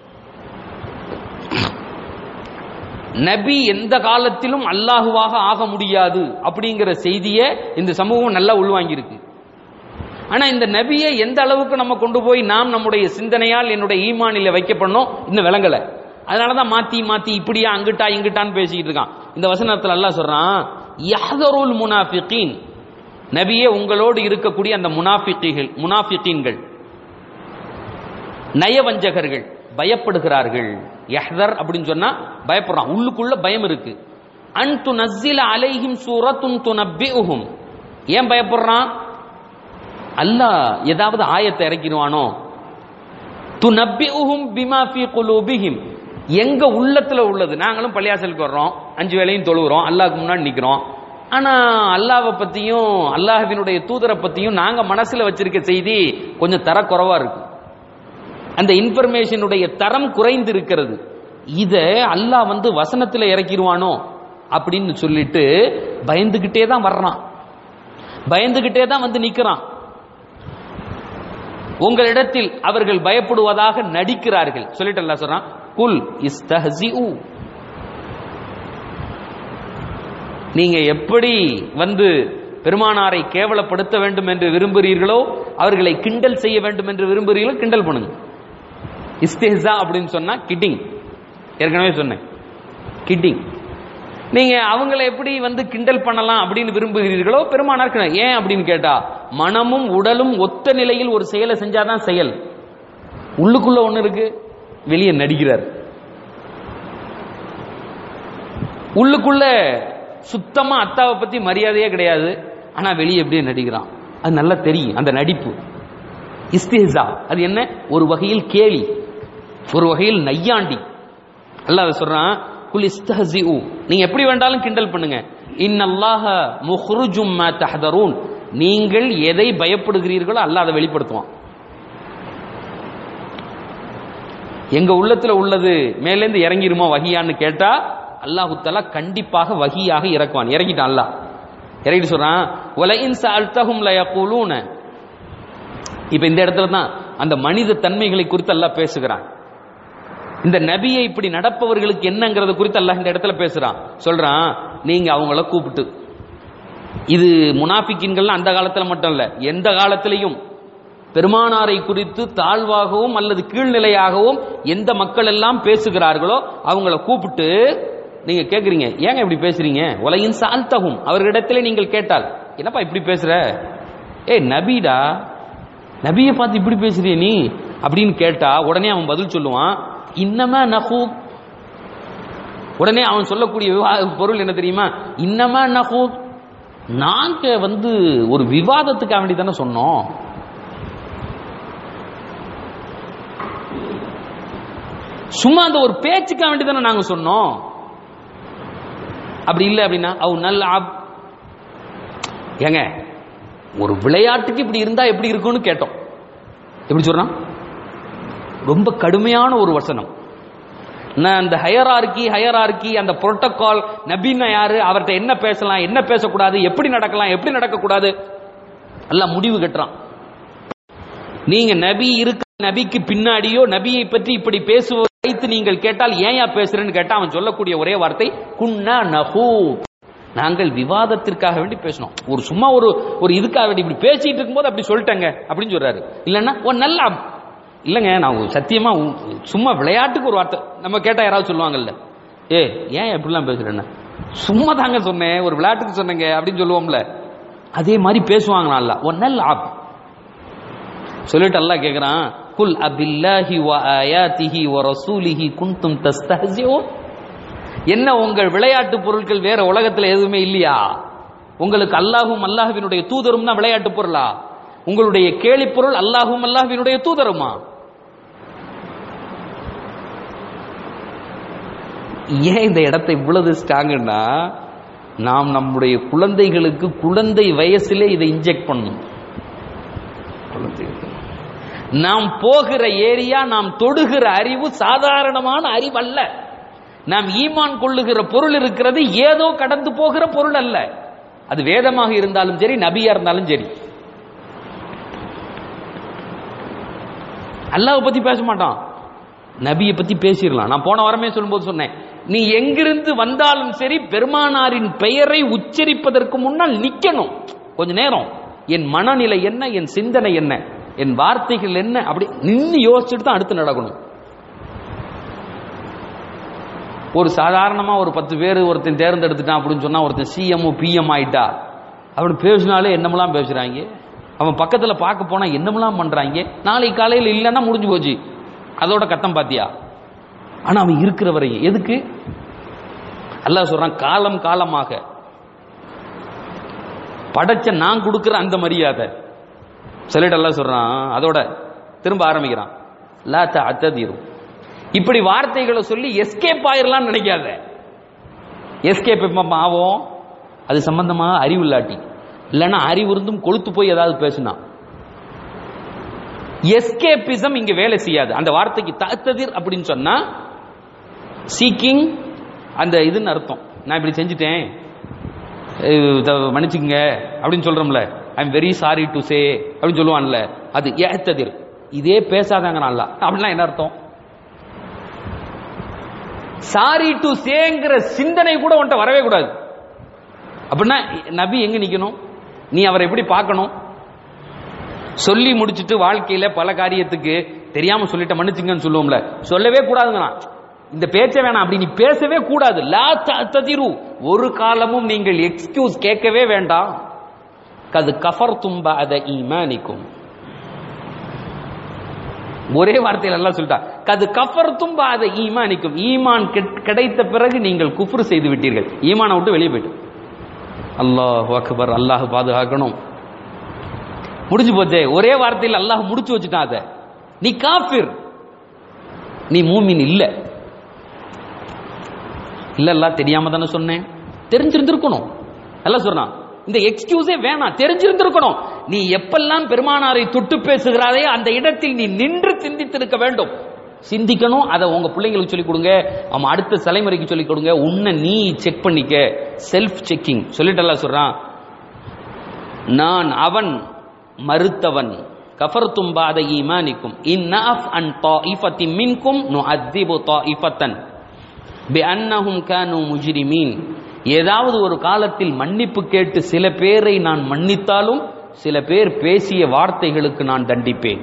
நபி எந்த காலத்திலும் அல்லாஹுவாக ஆக முடியாது அப்படிங்கிற செய்தியை இந்த சமூகம் நல்லா உள்வாங்கியிருக்கு ஆனா இந்த நபியை எந்த அளவுக்கு நம்ம கொண்டு போய் நாம் நம்முடைய சிந்தனையால் என்னுடைய ஈமானில வைக்கப்படணும் இன்னும் விளங்கல அதனாலதான் மாத்தி மாத்தி இப்படியா அங்கிட்டா இங்கிட்டான்னு பேசிக்கிட்டு இருக்கான் இந்த வசனத்துல அல்லாஹ் சொல்றான் யஹ்தருல் முனாஃபிகீன் நபியே உங்களோடு இருக்கக்கூடிய அந்த முனாஃபிகீகள் முனாஃபிகீன்கள் நயவஞ்சகர்கள் பயப்படுகிறார்கள் யஹ்தர் அப்படின்னு சொன்னா பயப்படுறான் உள்ளுக்குள்ள பயம் இருக்கு அன் துனஸ்ஸில அலைஹிம் சூரத்துன் துனப்பிஉஹும் ஏன் பயப்படுறான் அல்லாஹ் ஏதாவது ஆயத்தை இறக்கிடுவானோ துனப்பிஉஹும் பிமா ஃபீ குலூபிஹிம் எங்க உள்ளத்துல உள்ளது நாங்களும் பள்ளியாசலுக்கு வர்றோம் அஞ்சு வேளையும் தொழுகிறோம் அல்லாஹ்க்கு முன்னாடி நிக்கிறோம் ஆனா அல்லாவை பத்தியும் அல்லாஹ்வினுடைய தூதரை பத்தியும் நாங்க மனசுல வச்சிருக்க செய்தி கொஞ்சம் தரக்குறைவா இருக்கு அந்த இன்ஃபர்மேஷனுடைய தரம் குறைந்து இருக்கிறது இத அல்லாஹ் வந்து வசனத்துல இறக்கிடுவானோ அப்படின்னு சொல்லிட்டு பயந்துகிட்டே தான் வர்றான் பயந்துகிட்டே தான் வந்து நிக்கிறான் உங்களிடத்தில் அவர்கள் பயப்படுவதாக நடிக்கிறார்கள் சொல்லிட்டு அல்லாஹ் சொல்றான் குல் இஸ்தஹ்சிஉ நீங்க எப்படி வந்து பெருமானாரை கேவலப்படுத்த வேண்டும் என்று விரும்புகிறீர்களோ அவர்களை கிண்டல் செய்ய வேண்டும் என்று விரும்புகிறீர்களோ கிண்டல் பண்ணுங்க இஸ்தேசா அப்படின்னு சொன்னா கிட்டிங் ஏற்கனவே சொன்னேன் கிட்டிங் நீங்க அவங்கள எப்படி வந்து கிண்டல் பண்ணலாம் அப்படின்னு விரும்புகிறீர்களோ பெருமானார் கிண்டல். ஏன் அப்படின்னு கேட்டா மனமும் உடலும் ஒத்த நிலையில் ஒரு செயலை செஞ்சாதான் செயல் உள்ளுக்குள்ள ஒண்ணு இருக்கு வெளியே நடிக்கிறார் உள்ளுக்குள்ள சுத்தமா அத்தாவை பத்தி மரியாதையே கிடையாது ஆனா வெளியே எப்படியே நடிக்கிறான் அது நல்லா தெரியும் அந்த நடிப்பு இஸ்திஹா அது என்ன ஒரு வகையில் கேலி ஒரு வகையில் நையாண்டி அல்லாஹ் சொல்றான் குல் இஸ்தஹ்சிஉ நீங்க எப்படி வேண்டாலும் கிண்டல் பண்ணுங்க இன்னல்லாஹ முஹ்ருஜும் மா தஹதரூன் நீங்கள் எதை பயப்படுகிறீர்களோ அல்லாஹ் அதை வெளிப்படுத்துவான் எங்க உள்ளத்துல உள்ளது மேலேந்து இறங்கிருமா வகியான்னு கேட்டா அல்லாஹு தஆலா கண்டிப்பாக வகியாக இறக்குவான் இறக்கிட்டான் அல்லாஹ் இறக்கிட்டு சொல்றான் வலஇன் சஅல்தஹும் லயகூலூன இப்ப இந்த இடத்துல தான் அந்த மனித தன்மைகளை குறித்து அல்லாஹ் பேசுகிறான் இந்த நபியை இப்படி நடப்பவர்களுக்கு என்னங்கிறத குறித்து அல்லாஹ் இந்த இடத்துல பேசுறான் சொல்றான் நீங்க அவங்கள கூப்பிட்டு இது முனாஃபிக்கின்கள் அந்த காலத்துல மட்டும் இல்ல எந்த காலத்திலையும் பெருமானாரை குறித்து தாழ்வாகவும் அல்லது கீழ்நிலையாகவும் எந்த மக்கள் எல்லாம் பேசுகிறார்களோ அவங்கள கூப்பிட்டு நீங்க கேக்குறீங்க ஏங்க இப்படி பேசுறீங்க உலகின் சால்த்தகும் அவர்களிடத்திலே நீங்கள் கேட்டால் என்னப்பா இப்படி பேசுற ஏய் நபிடா நபியை பார்த்து இப்படி பேசுறிய நீ அப்படின்னு கேட்டா உடனே அவன் பதில் சொல்லுவான் இன்னமா நஹூ உடனே அவன் சொல்லக்கூடிய விவா- பொருள் என்ன தெரியுமா இன்னமா நஹூ நாங்க வந்து ஒரு விவாதத்துக்காக வேண்டி தானே சொன்னோம் சும்மா அந்த ஒரு பேச்சுக்காக வேண்டி தானே நாங்க சொன்னோம் அப்படி இல்லை அப்படின்னா அவ நல்ல ஆப் ஏங்க ஒரு விளையாட்டுக்கு இப்படி இருந்தா எப்படி இருக்கும்னு கேட்டோம் எப்படி சொல்றான் ரொம்ப கடுமையான ஒரு வசனம் நான் அந்த ஹயரார்கி ஹயரார்கி அந்த புரோட்டோகால் நபின்னா யாரு அவர்கிட்ட என்ன பேசலாம் என்ன பேசக்கூடாது எப்படி நடக்கலாம் எப்படி நடக்கக்கூடாது எல்லாம் முடிவு கட்டுறான் நீங்க நபி இருக்க நபிக்கு பின்னாடியோ நபியை பற்றி இப்படி பேசுவதை வைத்து நீங்கள் கேட்டால் ஏன் பேசுறேன்னு கேட்டா அவன் சொல்லக்கூடிய ஒரே வார்த்தை குன்னா நஹூ நாங்கள் விவாதத்திற்காக வேண்டி பேசணும் ஒரு சும்மா ஒரு ஒரு இதுக்காக வேண்டி இப்படி பேசிட்டு இருக்கும்போது அப்படி சொல்லிட்டேங்க அப்படின்னு சொல்றாரு இல்லைன்னா ஓ நல்லா இல்லைங்க நான் ஒரு சத்தியமா உ- சும்மா விளையாட்டுக்கு ஒரு வார்த்தை நம்ம கேட்டா யாராவது சொல்லுவாங்கல்ல ஏ ஏன் எப்படிலாம் பேசுறேன்னு சும்மா தாங்க சொன்னேன் ஒரு விளையாட்டுக்கு சொன்னேங்க அப்படின்னு சொல்லுவோம்ல அதே மாதிரி பேசுவாங்க நல்லா ஒன்னல் ஆப் சொல்லிட்டு அல்லாஹ் கேக்குறான் குல் அபில்லாஹி வ ஆயாத்திஹி வ ரசூலிஹி குன்தும் தஸ்தஹ்சிஊன் என்ன உங்கள் விளையாட்டு பொருட்கள் வேற உலகத்துல எதுவுமே இல்லையா உங்களுக்கு அல்லாஹும் அல்லாஹ்வினுடைய தூதரும் தான் விளையாட்டு பொருளா உங்களுடைய கேலி பொருள் அல்லாஹும் அல்லாஹ்வினுடைய தூதருமா ஏன் இந்த இடத்தை இவ்வளவு ஸ்ட்ராங்குன்னா நாம் நம்முடைய குழந்தைகளுக்கு குழந்தை வயசிலே இதை இன்ஜெக்ட் பண்ணணும் குழந்தைகளுக்கு. நாம் போகிற ஏரியா நாம் தொடுகிற அறிவு சாதாரணமான அறிவு அல்ல நாம் ஈமான் கொள்ளுகிற பொருள் இருக்கிறது ஏதோ கடந்து போகிற பொருள் அல்ல அது வேதமாக இருந்தாலும் சரி நபியா இருந்தாலும் சரி அல்லாஹ் பத்தி பேச மாட்டான் நபியை பத்தி பேசிடலாம் நான் போன வாரமே சொல்லும்போது சொன்னேன் நீ எங்கிருந்து வந்தாலும் சரி பெருமானாரின் பெயரை உச்சரிப்பதற்கு முன்னால் நிக்கணும் கொஞ்ச நேரம் என் மனநிலை என்ன என் சிந்தனை என்ன என் வார்த்தைகள் என்ன அப்படி நின்று யோசிச்சுட்டு தான் அடுத்து நடக்கணும் ஒரு சாதாரணமா ஒரு பத்து பேர் ஒருத்தன் தேர்ந்தெடுத்துட்டான் அப்படின்னு சொன்னா ஒருத்தன் சிஎம் பிஎம் ஆயிட்டா அப்படி பேசினாலே என்னமெல்லாம் பேசுறாங்க அவன் பக்கத்துல பார்க்க போனா என்னமெல்லாம் பண்றாங்க நாளை காலையில் இல்லைன்னா முடிஞ்சு போச்சு அதோட கத்தம் பாத்தியா ஆனா அவன் இருக்கிற வரையும் எதுக்கு அல்லாஹ் சொல்றான் காலம் காலமாக படைச்ச நான் கொடுக்கிற அந்த மரியாதை சொல்லிட்டு அல்லாஹ் சொல்றான் அதோட திரும்ப ஆரம்பிக்கிறான் லா தஅத்ததிரு இப்படி வார்த்தைகளை சொல்லி எஸ்கேப் ஆயிரலாம்னு நினைக்காத எஸ்கேப் எப்ப ஆகும் அது சம்பந்தமாக அறிவு இல்லாட்டி இல்லைன்னா அறிவு இருந்தும் கொளுத்து போய் ஏதாவது பேசுனா எஸ்கேபிசம் இங்க வேலை செய்யாது அந்த வார்த்தைக்கு தத்ததிர் அப்படின்னு சொன்னா சீக்கிங் அந்த இதுன்னு அர்த்தம் நான் இப்படி செஞ்சுட்டேன் அஹ் இத மன்னிச்சுக்கங்க அப்படின்னு சொல்றோம்ல I am very sorry to say அப்படின்னு சொல்லுவான்ல அது ஏத்ததிர் இதே பேசாதாங்க நல்லா அப்படின்னா என்ன அர்த்தம் சாரி டு சேங்கிற சிந்தனை கூட உன்ட்ட வரவே கூடாது அப்படின்னா நபி எங்க நிக்கணும் நீ அவரை எப்படி பார்க்கணும் சொல்லி முடிச்சிட்டு வாழ்க்கையில பல காரியத்துக்கு தெரியாம சொல்லிட்ட மன்னிச்சுங்கன்னு சொல்லுவோம்ல சொல்லவே கூடாதுங்கண்ணா இந்த பேச்ச வேணாம் அப்படி நீ பேசவே கூடாது லா ததிரு ஒரு காலமும் நீங்கள் எக்ஸ்கியூஸ் கேட்கவே வேண்டாம் கது கஃபர் தும்ப அத ஈமானிக்கும் ஒரே வார்த்தையில எல்லாம் சொல்லிட்டா கது கஃபர் தும்ப அத ஈமானிக்கும் ஈமான் கெட்- கிடைத்த பிறகு நீங்கள் குஃப்ரு செய்து விட்டீர்கள் ஈமானை விட்டு வெளியே போயிட்டு அல்லாஹ் அக்பர் அல்லாஹ் பாதுகாக்கணும் முடிஞ்சு போச்சே ஒரே வார்த்தையில் அல்லாஹ் முடிச்சு வச்சுட்டான் அதை நீ காஃபிர் நீ மூமின் இல்ல இல்ல இல்ல தெரியாம தானே சொன்னேன் தெரிஞ்சிருந்திருக்கணும் நல்லா சொல்றான் இந்த எக்ஸ்கியூஸே வேணாம் தெரிஞ்சிருந்திருக்கணும் நீ எப்பெல்லாம் பெருமானாரை தொட்டு பேசுகிறாரே அந்த இடத்தில் நீ நின்று சிந்தித்திருக்க வேண்டும் சிந்திக்கணும் அதை உங்க பிள்ளைங்களுக்கு சொல்லிக் கொடுங்க அவன் அடுத்த தலைமுறைக்கு சொல்லிக் கொடுங்க உன்னை நீ செக் பண்ணிக்க செல்ஃப் செக்கிங் சொல்லிட்டல்ல சொல்றான் நான் அவன் மறுத்தவன் கஃபர்தும் பாத ஈமானிக்கும் இன்னாஃப் அன் தாயிஃபத்தி மின்கும் நுஅத்திபு தாயிஃபத்தன் பிஅன்னஹும் கானு முஜ்ரிமீன் ஏதாவது ஒரு காலத்தில் மன்னிப்பு கேட்டு சில பேரை நான் மன்னித்தாலும் சில பேர் பேசிய வார்த்தைகளுக்கு நான் தண்டிப்பேன்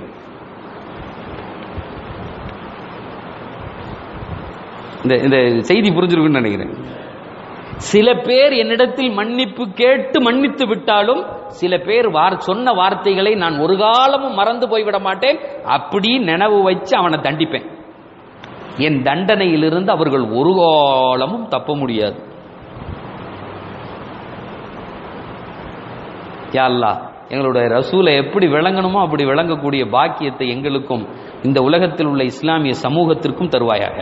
இந்த இந்த செய்தி புரிஞ்சிருக்குன்னு நினைக்கிறேன் சில பேர் என்னிடத்தில் மன்னிப்பு கேட்டு மன்னித்து விட்டாலும் சில பேர் வார் சொன்ன வார்த்தைகளை நான் ஒரு காலமும் மறந்து போய்விட மாட்டேன் அப்படி நினைவு வச்சு அவனை தண்டிப்பேன் என் தண்டனையிலிருந்து அவர்கள் ஒரு காலமும் தப்ப முடியாது யா அல்லாஹ் எங்களுடைய ரசூலை எப்படி விளங்கணுமோ அப்படி விளங்கக்கூடிய பாக்கியத்தை எங்களுக்கும் இந்த உலகத்தில் உள்ள இஸ்லாமிய சமூகத்திற்கும் தருவாயாக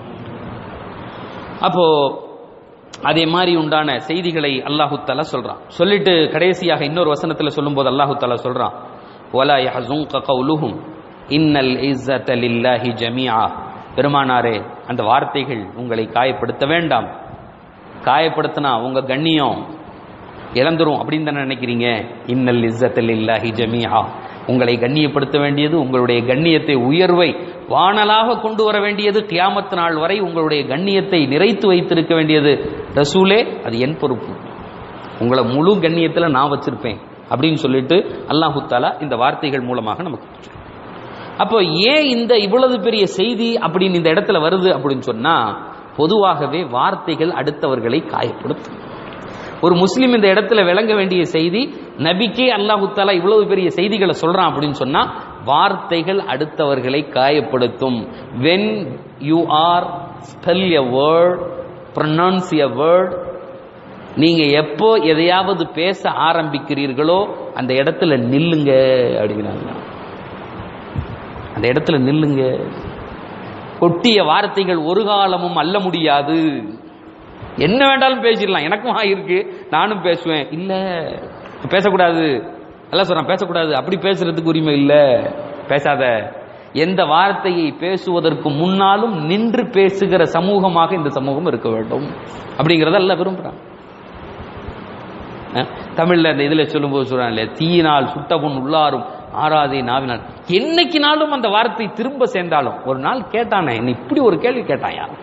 அப்போ அதே மாதிரி உண்டான செய்திகளை அல்லாஹு தஆலா சொல்றான் சொல்லிட்டு கடைசியாக இன்னொரு வசனத்துல சொல்லும்போது அல்லாஹு தஆலா சொல்றான் வலா யஹ்ஸுன்க கௌலுஹும் இன்னல் இஸ்ஸத லில்லாஹி ஜமீஆ பெருமானாரே அந்த வார்த்தைகள் உங்களை காயப்படுத்த வேண்டாம் காயப்படுத்தினா உங்க கண்ணியம் இழந்துரும் அப்படின்னு தானே நினைக்கிறீங்க இன்னல் இஸ்ஸத்த லில்லாஹி ஜமீஆ உங்களை கண்ணியப்படுத்த வேண்டியது உங்களுடைய கண்ணியத்தை உயர்வை வானலாக கொண்டு வர வேண்டியது கியாமத் நாள் வரை உங்களுடைய கண்ணியத்தை நிறைத்து வைத்திருக்க வேண்டியது ரசூலே அது என் பொறுப்பு உங்களை முழு கண்ணியத்துல நான் வச்சிருப்பேன் அப்படின்னு சொல்லிட்டு அல்லாஹு தாலா இந்த வார்த்தைகள் மூலமாக நமக்கு சொல்றான். அப்போ ஏன் இந்த இவ்வளவு பெரிய செய்தி அப்படின்னு இந்த இடத்துல வருது அப்படின்னு சொன்னா பொதுவாகவே வார்த்தைகள் அடுத்தவர்களை காயப்படுத்தும் ஒரு முஸ்லிம் இந்த இடத்துல விளங்க வேண்டிய செய்தி நபிக்கே அல்லாஹு தாலா இவ்வளவு பெரிய செய்திகளை சொல்றான் அப்படின்னு சொன்னா வார்த்தைகள் அடுத்தவர்களை காயப்படுத்தும் when you are spell a word pronounce a word நீங்க எப்போ எதையாவது பேச ஆரம்பிக்கிறீர்களோ அந்த இடத்துல நில்லுங்க அப்படிங்கிறாங்க அந்த இடத்துல நில்லுங்க கொட்டிய வார்த்தைகள் ஒரு காலமும் அல்ல முடியாது என்ன வேண்டாலும் பேசிடலாம் எனக்கும் ஆயிருக்கு நானும் பேசுவேன் இல்ல பேசக்கூடாது எல்லாம் சொல்றான் பேசக்கூடாது அப்படி பேசுறதுக்கு உரிமை இல்ல பேசாத எந்த வார்த்தையை பேசுவதற்கு முன்னாலும் நின்று பேசுகிற சமூகமாக இந்த சமூகம் இருக்க வேண்டும் அப்படிங்கறத எல்லாம் விரும்புறான் அஹ், தமிழ்ல இந்த இதுல சொல்லும்போது சொல்றாங்க இல்லையா தீயினால் சுட்டபுண் உள்ளாரும் ஆறாதே நாவினால் என்னைக்கு நாளும் அந்த வார்த்தை திரும்ப சேர்ந்தாலும் ஒரு நாள் கேட்டானே என்ன இப்படி ஒரு கேள்வி கேட்டான் யார்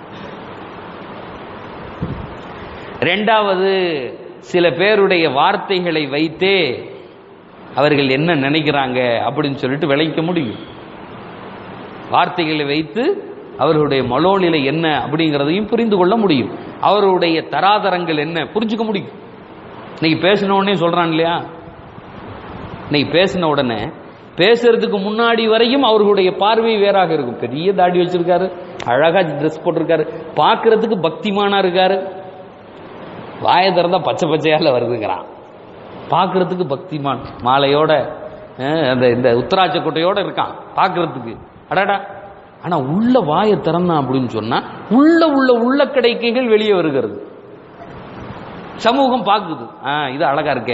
ரெண்டாவது சில பேருடைய வார்த்தைகளை வைத்தே அவர்கள் என்ன நினைக்கிறாங்க அப்படின்னு சொல்லிட்டு விளைவிக்க முடியும் வார்த்தைகளை வைத்து அவர்களுடைய மனோநிலை என்ன அப்படிங்கிறதையும் புரிந்து கொள்ள முடியும் அவருடைய தராதரங்கள் என்ன புரிஞ்சுக்க முடியும் இன்னைக்கு பேசின உடனே சொல்றான் இல்லையா இன்னைக்கு பேசின உடனே பேசுறதுக்கு முன்னாடி வரையும் அவர்களுடைய பார்வை வேறாக இருக்கும் பெரிய தாடி வச்சிருக்காரு அழகா ட்ரெஸ் போட்டிருக்காரு பார்க்கிறதுக்கு பக்திமானா இருக்காரு வாயை திறந்தா பச்சை பச்சையால வருதுங்கிறான் பார்க்கிறதுக்கு பக்திமான் மாலையோட அஹ், அந்த இந்த உத்தராட்ச கொட்டையோட இருக்கான் பார்க்கிறதுக்கு அடடா ஆனா உள்ள வாயை திறந்தான் அப்படின்னு சொன்னா உள்ள உள்ள உள்ள கிடைக்கைகள் வெளியே வருகிறது சமூகம் பார்க்குது ஆ இது அழகா இருக்கே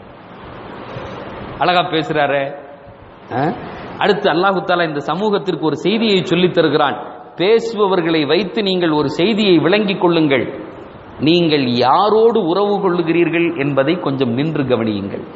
அழகா பேசுறாரு அடுத்து அல்லாஹு தாலா இந்த சமூகத்திற்கு ஒரு செய்தியை சொல்லித் தருகிறான் பேசுபவர்களை வைத்து நீங்கள் ஒரு செய்தியை விளங்கிக் கொள்ளுங்கள் நீங்கள் யாரோடு உறவு கொள்ளுகிறீர்கள் என்பதை கொஞ்சம் நின்று கவனியுங்கள்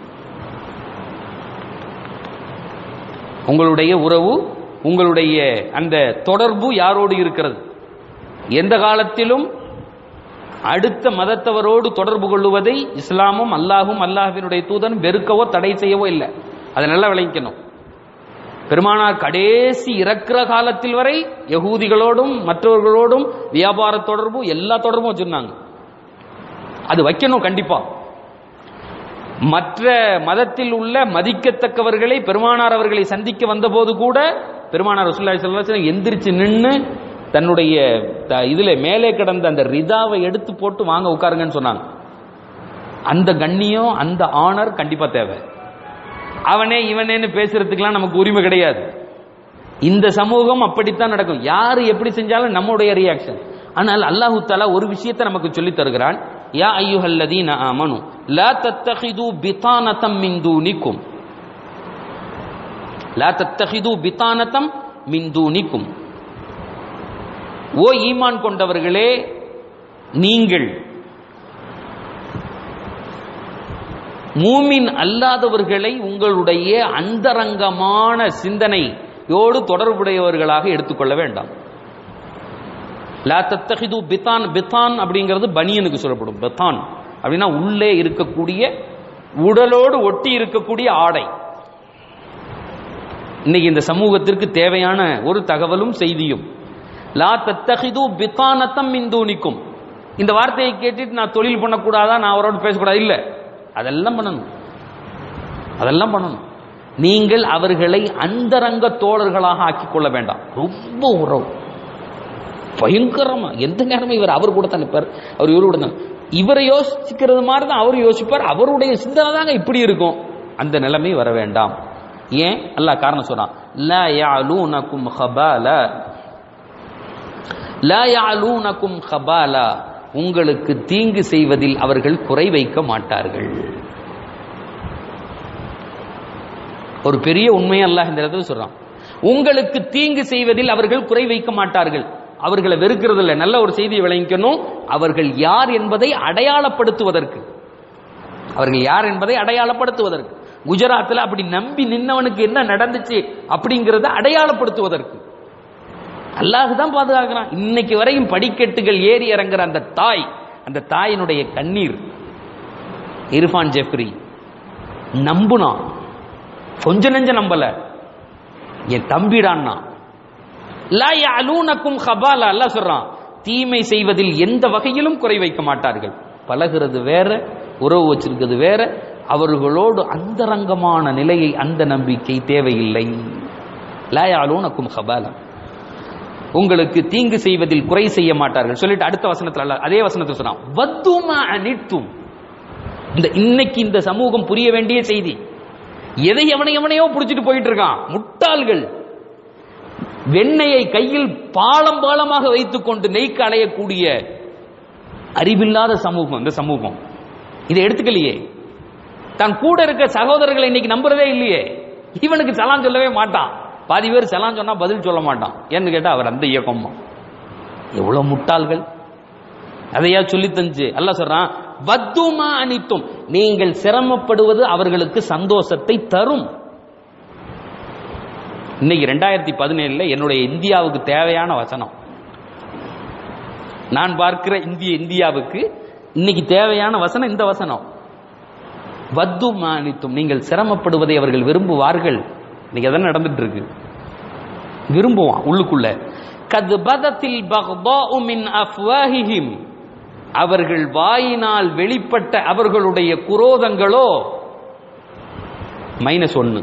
உங்களுடைய உறவு உங்களுடைய அந்த தொடர்பு யாரோடு இருக்கிறது எந்த காலத்திலும் அடுத்த மதத்தவரோடு தொடர்பு கொள்ளுவதை இஸ்லாமும் அல்லாஹும் அல்லாஹினுடைய தூதன் வெறுக்கவோ தடை செய்யவோ இல்லை அதை நல்லா விளங்கிக்கணும் பெருமானார் கடைசி இறக்குற காலத்தில் வரை யகூதிகளோடும் மற்றவர்களோடும் வியாபார தொடர்பு எல்லா தொடர்பும் வச்சிருந்தாங்க அது வைக்கணும் கண்டிப்பா மற்ற மதத்தில் உள்ள மதிக்கத்தக்கவர்களை பெருமானார் அவர்களை சந்திக்க வந்தபோது கூட பெருமானார் ரசூலுல்லாஹி ஸல்லல்லாஹு அலைஹி வஸல்லம் எந்திரிச்சு நின்று தன்னுடைய த- இதுல மேலே கிடந்த அந்த ரிதாவை எடுத்து போட்டு வாங்க உட்காருங்கன்னு சொன்னாங்க அந்த கண்ணியம் அந்த ஆனர் கண்டிப்பா தேவை அவனே இவனேன்னு பேசுறதுக்கெல்லாம் நமக்கு உரிமை கிடையாது இந்த சமூகம் அப்படித்தான் நடக்கும் யாரு எப்படி செஞ்சாலும் நம்முடைய ரியாக்ஷன் ஆனால் அல்லாஹு தாலா ஒரு விஷயத்தை நமக்கு சொல்லி தருகிறான் யா ஐயுஹல்லதீன ஆமனு லா தத்தஹிது பிதானதம் மின் தூனிக்கும் லா தத்தஹிது பிதானதம் மின் தூனிக்கும் ஓ ஈமான் கொண்டவர்களே நீங்கள் மூமின் அல்லாதவர்களை உங்களுடைய அந்தரங்கமான சிந்தனையோடு தொடர்புடையவர்களாக எடுத்துக்கொள்ள வேண்டாம் லா தத்தஹிது பிதான் பிதான் அப்படிங்கிறது பனியனுக்கு சொல்லப்படும் பிதான் அப்படின்னா உள்ளே இருக்கக்கூடிய உடலோடு ஒட்டி இருக்கக்கூடிய ஆடை இன்னைக்கு இந்த சமூகத்திற்கு தேவையான ஒரு தகவலும் செய்தியும் லா தத்தஹிது பித்தானத்தம் மிந்தூனிக்கும் இந்த வார்த்தையை கேட்டுட்டு நான் தொழில் பண்ணக்கூடாதா நான் அவரோட பேசக்கூடாது இல்ல அதெல்லாம் பண்ணணும் அதெல்லாம் பண்ணணும் நீங்கள் அவர்களை அந்தரங்க தோழர்களாக ஆக்கிக் கொள்ள வேண்டாம் ரொம்ப உறவு பயங்கரமா எந்த நேரமும் இவர் அவர் கூட தான் நிற்பார் அவர் இவரு கூட தான் இவரை யோசிக்கிறது மாதிரி தான் அவர் யோசிப்பார் அவருடைய சிந்தனை தாங்க இப்படி இருக்கும் அந்த நிலைமை வர வேண்டாம் ஏன் அல்லாஹ் காரணம் சொல்றான் லா யாலூனக்கும் ஹபால லா யாலூனக்கும் ஹபாலா உங்களுக்கு தீங்கு செய்வதில் அவர்கள் குறை வைக்க மாட்டார்கள் ஒரு பெரிய உண்மையை அல்லாஹ் இந்த இடத்துல சொல்றான் உங்களுக்கு தீங்கு செய்வதில் அவர்கள் குறை வைக்க மாட்டார்கள் அவர்களை வெறுக்கிறது இல்லை நல்ல ஒரு செய்தியை விளங்கிக்கணும் அவர்கள் யார் என்பதை அடையாளப்படுத்துவதற்கு அவர்கள் யார் என்பதை அடையாளப்படுத்துவதற்கு குஜராத்தில் அப்படி நம்பி நின்னவனுக்கு என்ன நடந்துச்சு அப்படிங்கிறத அடையாளப்படுத்துவதற்கு அல்லாஹ் தான் பாதுகாக்கிறான் இன்னைக்கு வரையும் படிக்கட்டுகள் ஏறி இறங்குற அந்த தாய் அந்த தாயினுடைய கண்ணீர் இர்ஃபான் ஜெஃப்ரி நம்புனான் கொஞ்ச நெஞ்ச நம்பல என் தம்பிடான்னா லா யஅலூனக்கும் ஹபாலா அல்லாஹ் சொல்றான் தீமை செய்வதில் எந்த வகையிலும் குறை வைக்க மாட்டார்கள் பழகிறது வேற உறவு வச்சிருக்கிறது வேற அவர்களோடு அந்தரங்கமான நிலையை அந்த நம்பிக்கை தேவையில்லை லா யஅலூனக்கும் ஹபாலா உங்களுக்கு தீங்கு செய்வதில் குறை செய்ய மாட்டார்கள் சொல்லிட்டு அடுத்த வசனத்துல அல்லாஹ் அதே வசனத்தில் சொன்னான் வத்துமா அனித்தும் இந்த இன்னைக்கு இந்த சமூகம் புரிய வேண்டிய செய்தி எதை எவனை எவனையோ புடிச்சிட்டு போயிட்டு இருக்கான் முட்டாள்கள் வெண்ணையை கையில் பாலம் பாலமாக வைத்துக் கொண்டு நெய்க்கு அலையக்கூடிய அறிவில்லாத சமூகம் இந்த சமூகம் இதை எடுத்துக்கலையே தான் கூட இருக்க சகோதரர்களை இன்னைக்கு நம்புறதே இல்லையே இவனுக்கு சலான் சொல்லவே மாட்டான் பாதி பேர் சலான் சொன்னா பதில் சொல்ல மாட்டான் ஏன்னு கேட்டா அவர் அந்த இயக்கமா எவ்வளவு முட்டாள்கள் அதையா சொல்லி தஞ்சு அல்ல சொல்றான் வத்துமா அனித்தும் நீங்கள் சிரமப்படுவது அவர்களுக்கு சந்தோஷத்தை தரும் இன்னைக்கு ரெண்டாயிரத்தி பதினேழுல என்னுடைய இந்தியாவுக்கு தேவையான வசனம் நான் பார்க்கிற இந்திய இந்தியாவுக்கு இன்னைக்கு தேவையான வசனம் இந்த வசனம் வத்து மானித்தும் நீங்கள் சிரமப்படுவதை அவர்கள் விரும்புவார்கள் இன்னைக்கு அதான் நடந்துட்டு இருக்கு விரும்புவான் உள்ளுக்குள்ள கது பதத்தில் மின் அஃப்வாஹிஹிம் அவர்கள் வாயினால் வெளிப்பட்ட அவர்களுடைய குரோதங்களோ மைனஸ் ஒன்னு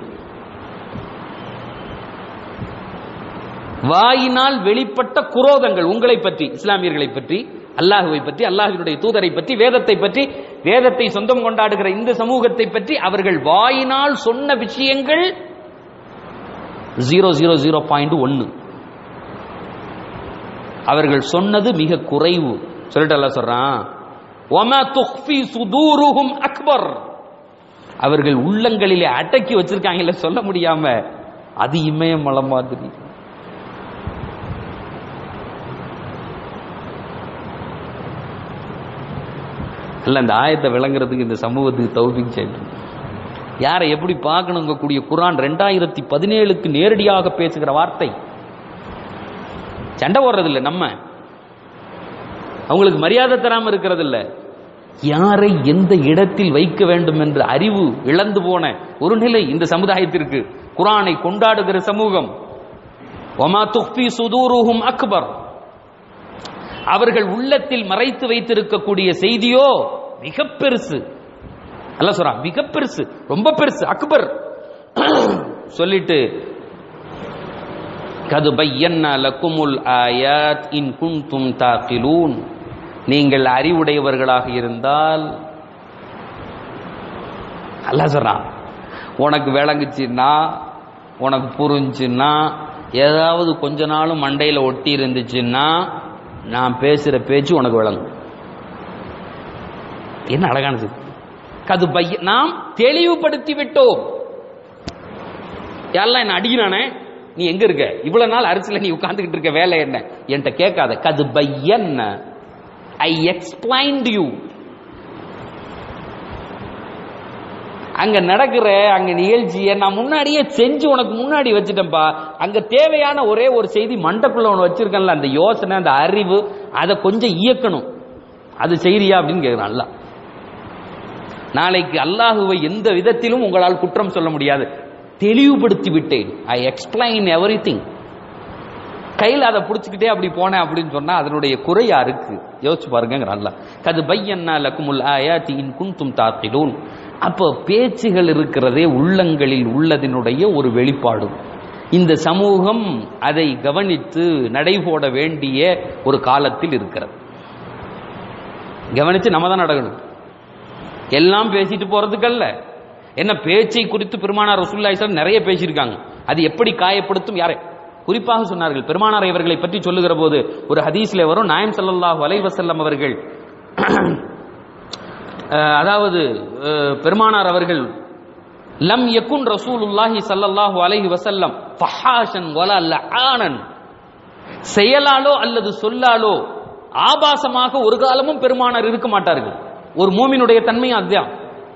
வாயினால் வெளிப்பட்ட குரோதங்கள் உங்களை பற்றி இஸ்லாமியர்களை பற்றி அல்லாஹுவை பற்றி அல்லாஹினுடைய தூதரை பற்றி வேதத்தை பற்றி வேதத்தை சொந்தம் கொண்டாடுகிற இந்த சமூகத்தை பற்றி அவர்கள் வாயினால் சொன்ன விஷயங்கள் ஜீரோ ஜீரோ ஜீரோ பாயிண்ட் ஒன்னு அவர்கள் சொன்னது மிக குறைவு சொல்லிட்டு அல்ல சொல்றான் ஒமா துஃபி சுதூருஹும் அக்பர் அவர்கள் உள்ளங்களிலே அடக்கி வச்சிருக்காங்கல்ல சொல்ல முடியாம அது இமயமலை மாதிரி இல்ல இந்த ஆயத்தை விளங்குறதுக்கு இந்த சமூகத்துக்கு தௌபிக் செய்யணும் யாரை எப்படி பார்க்கணுங்க கூடிய குரான் ரெண்டாயிரத்தி பதினேழுக்கு நேரடியாக பேசுகிற வார்த்தை சண்டை போடுறது இல்ல நம்ம அவங்களுக்கு மரியாதை தராம இருக்கிறது இல்ல யாரை எந்த இடத்தில் வைக்க வேண்டும் என்ற அறிவு இழந்து போன ஒரு நிலை இந்த சமுதாயத்திற்கு குரானை கொண்டாடுகிற சமூகம் ஒமா துஃபி சுதூருஹும் அக்பர் அவர்கள் உள்ளத்தில் மறைத்து வைத்திருக்கக்கூடிய செய்தியோ மிக பெருசு அல்ல சொல்றான் மிக பெருசு ரொம்ப பெருசு அக்பர் சொல்லிட்டு கது பையன்னா லக்குமுல் ஆயாத் இன் குன்தும் தாக்கிலூன் நீங்கள் அறிவுடையவர்களாக இருந்தால் அல்ல சொல்றான் உனக்கு விளங்குச்சுன்னா உனக்கு புரிஞ்சுன்னா ஏதாவது கொஞ்ச நாளும் மண்டையில ஒட்டி இருந்துச்சுன்னா நான் பேசுற பேச்சு உனக்கு விளங்கும் என்ன அழகானது கது பைய நாம் தெளிவுபடுத்தி விட்டோம் யாரெல்லாம் என்ன அடிக்கிறானே நீ எங்க இருக்க இவ்வளவு நாள் அரசியல நீ உட்கார்ந்துகிட்டு இருக்க வேலை என்ன என்கிட்ட கேட்காத கது பையன் ஐ எக்ஸ்பிளைன்ட் யூ அங்க நடக்கிற அங்க நிகழ்ச்சியை நான் முன்னாடியே செஞ்சு உனக்கு முன்னாடி வச்சுட்டேன்ப்பா அங்க தேவையான ஒரே ஒரு செய்தி மண்டக்குள்ள ஒன்று வச்சிருக்கேன்ல அந்த யோசனை அந்த அறிவு அதை கொஞ்சம் இயக்கணும் அது செய்றியா அப்படின்னு கேட்கிறான் அல்லாஹ் நாளைக்கு அல்லாஹுவை எந்த விதத்திலும் உங்களால் குற்றம் சொல்ல முடியாது தெளிவுபடுத்தி விட்டேன் ஐ எக்ஸ்பிளைன் எவ்ரி திங் கையில் அதை பிடிச்சிக்கிட்டே அப்படி போனேன் அப்படின்னு சொன்னா அதனுடைய குறை யாருக்கு யோசிச்சு பாருங்க அல்ல கது பையன்னா லக்குமுல் ஆயாத்தி இன் குன்தும் தாத்திலூன் அப்போ பேச்சுகள் இருக்கிறதே உள்ளங்களில் உள்ளதினுடைய ஒரு வெளிப்பாடு இந்த சமூகம் அதை கவனித்து நடைபோட வேண்டிய ஒரு காலத்தில் இருக்கிறது கவனிச்சு நம்ம தான் நடக்கணும் எல்லாம் பேசிட்டு போறதுக்கல்ல என்ன பேச்சை குறித்து பெருமானார் ரசூல்லாய் நிறைய பேசியிருக்காங்க அது எப்படி காயப்படுத்தும் யாரை குறிப்பாக சொன்னார்கள் பெருமானார் இவர்களை பற்றி சொல்லுகிற போது ஒரு ஹதீஸ்ல வரும் நாயம் ஸல்லல்லாஹு அலைஹி வஸல்லம் அவர்கள் அஹ், அதாவது அஹ், பெருமானார் அவர்கள் லம் யகுன் ரசூலுல்லாஹி ஸல்லல்லாஹு அலைஹி வஸல்லம் ஃபஹாஷன் வலா லஆனன் செயலாலோ அல்லது சொல்லாலோ ஆபாசமாக ஒரு காலமும் பெருமானார் இருக்க மாட்டார்கள் ஒரு மூமினுடைய தன்மை அதுதான்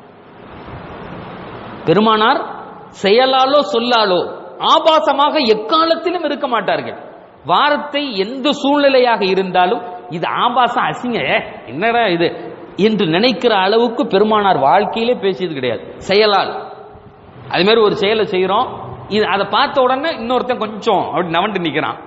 பெருமானார் செயலாலோ சொல்லாலோ ஆபாசமாக எக்காலத்திலும் இருக்க மாட்டார்கள் வார்த்தை எந்த சூழ்நிலையாக இருந்தாலும் இது ஆபாசம் அசிங்க ஏ, என்னடா இது என்று நினைக்கிற அளவுக்கு பெருமானார் வாழ்க்கையிலே பேசியது கிடையாது செயலால் அது மாதிரி ஒரு செயலை செய்யறோம் இது அதை பார்த்த உடனே இன்னொருத்தன் கொஞ்சம் அப்படி நவண்டு நிக்கிறான்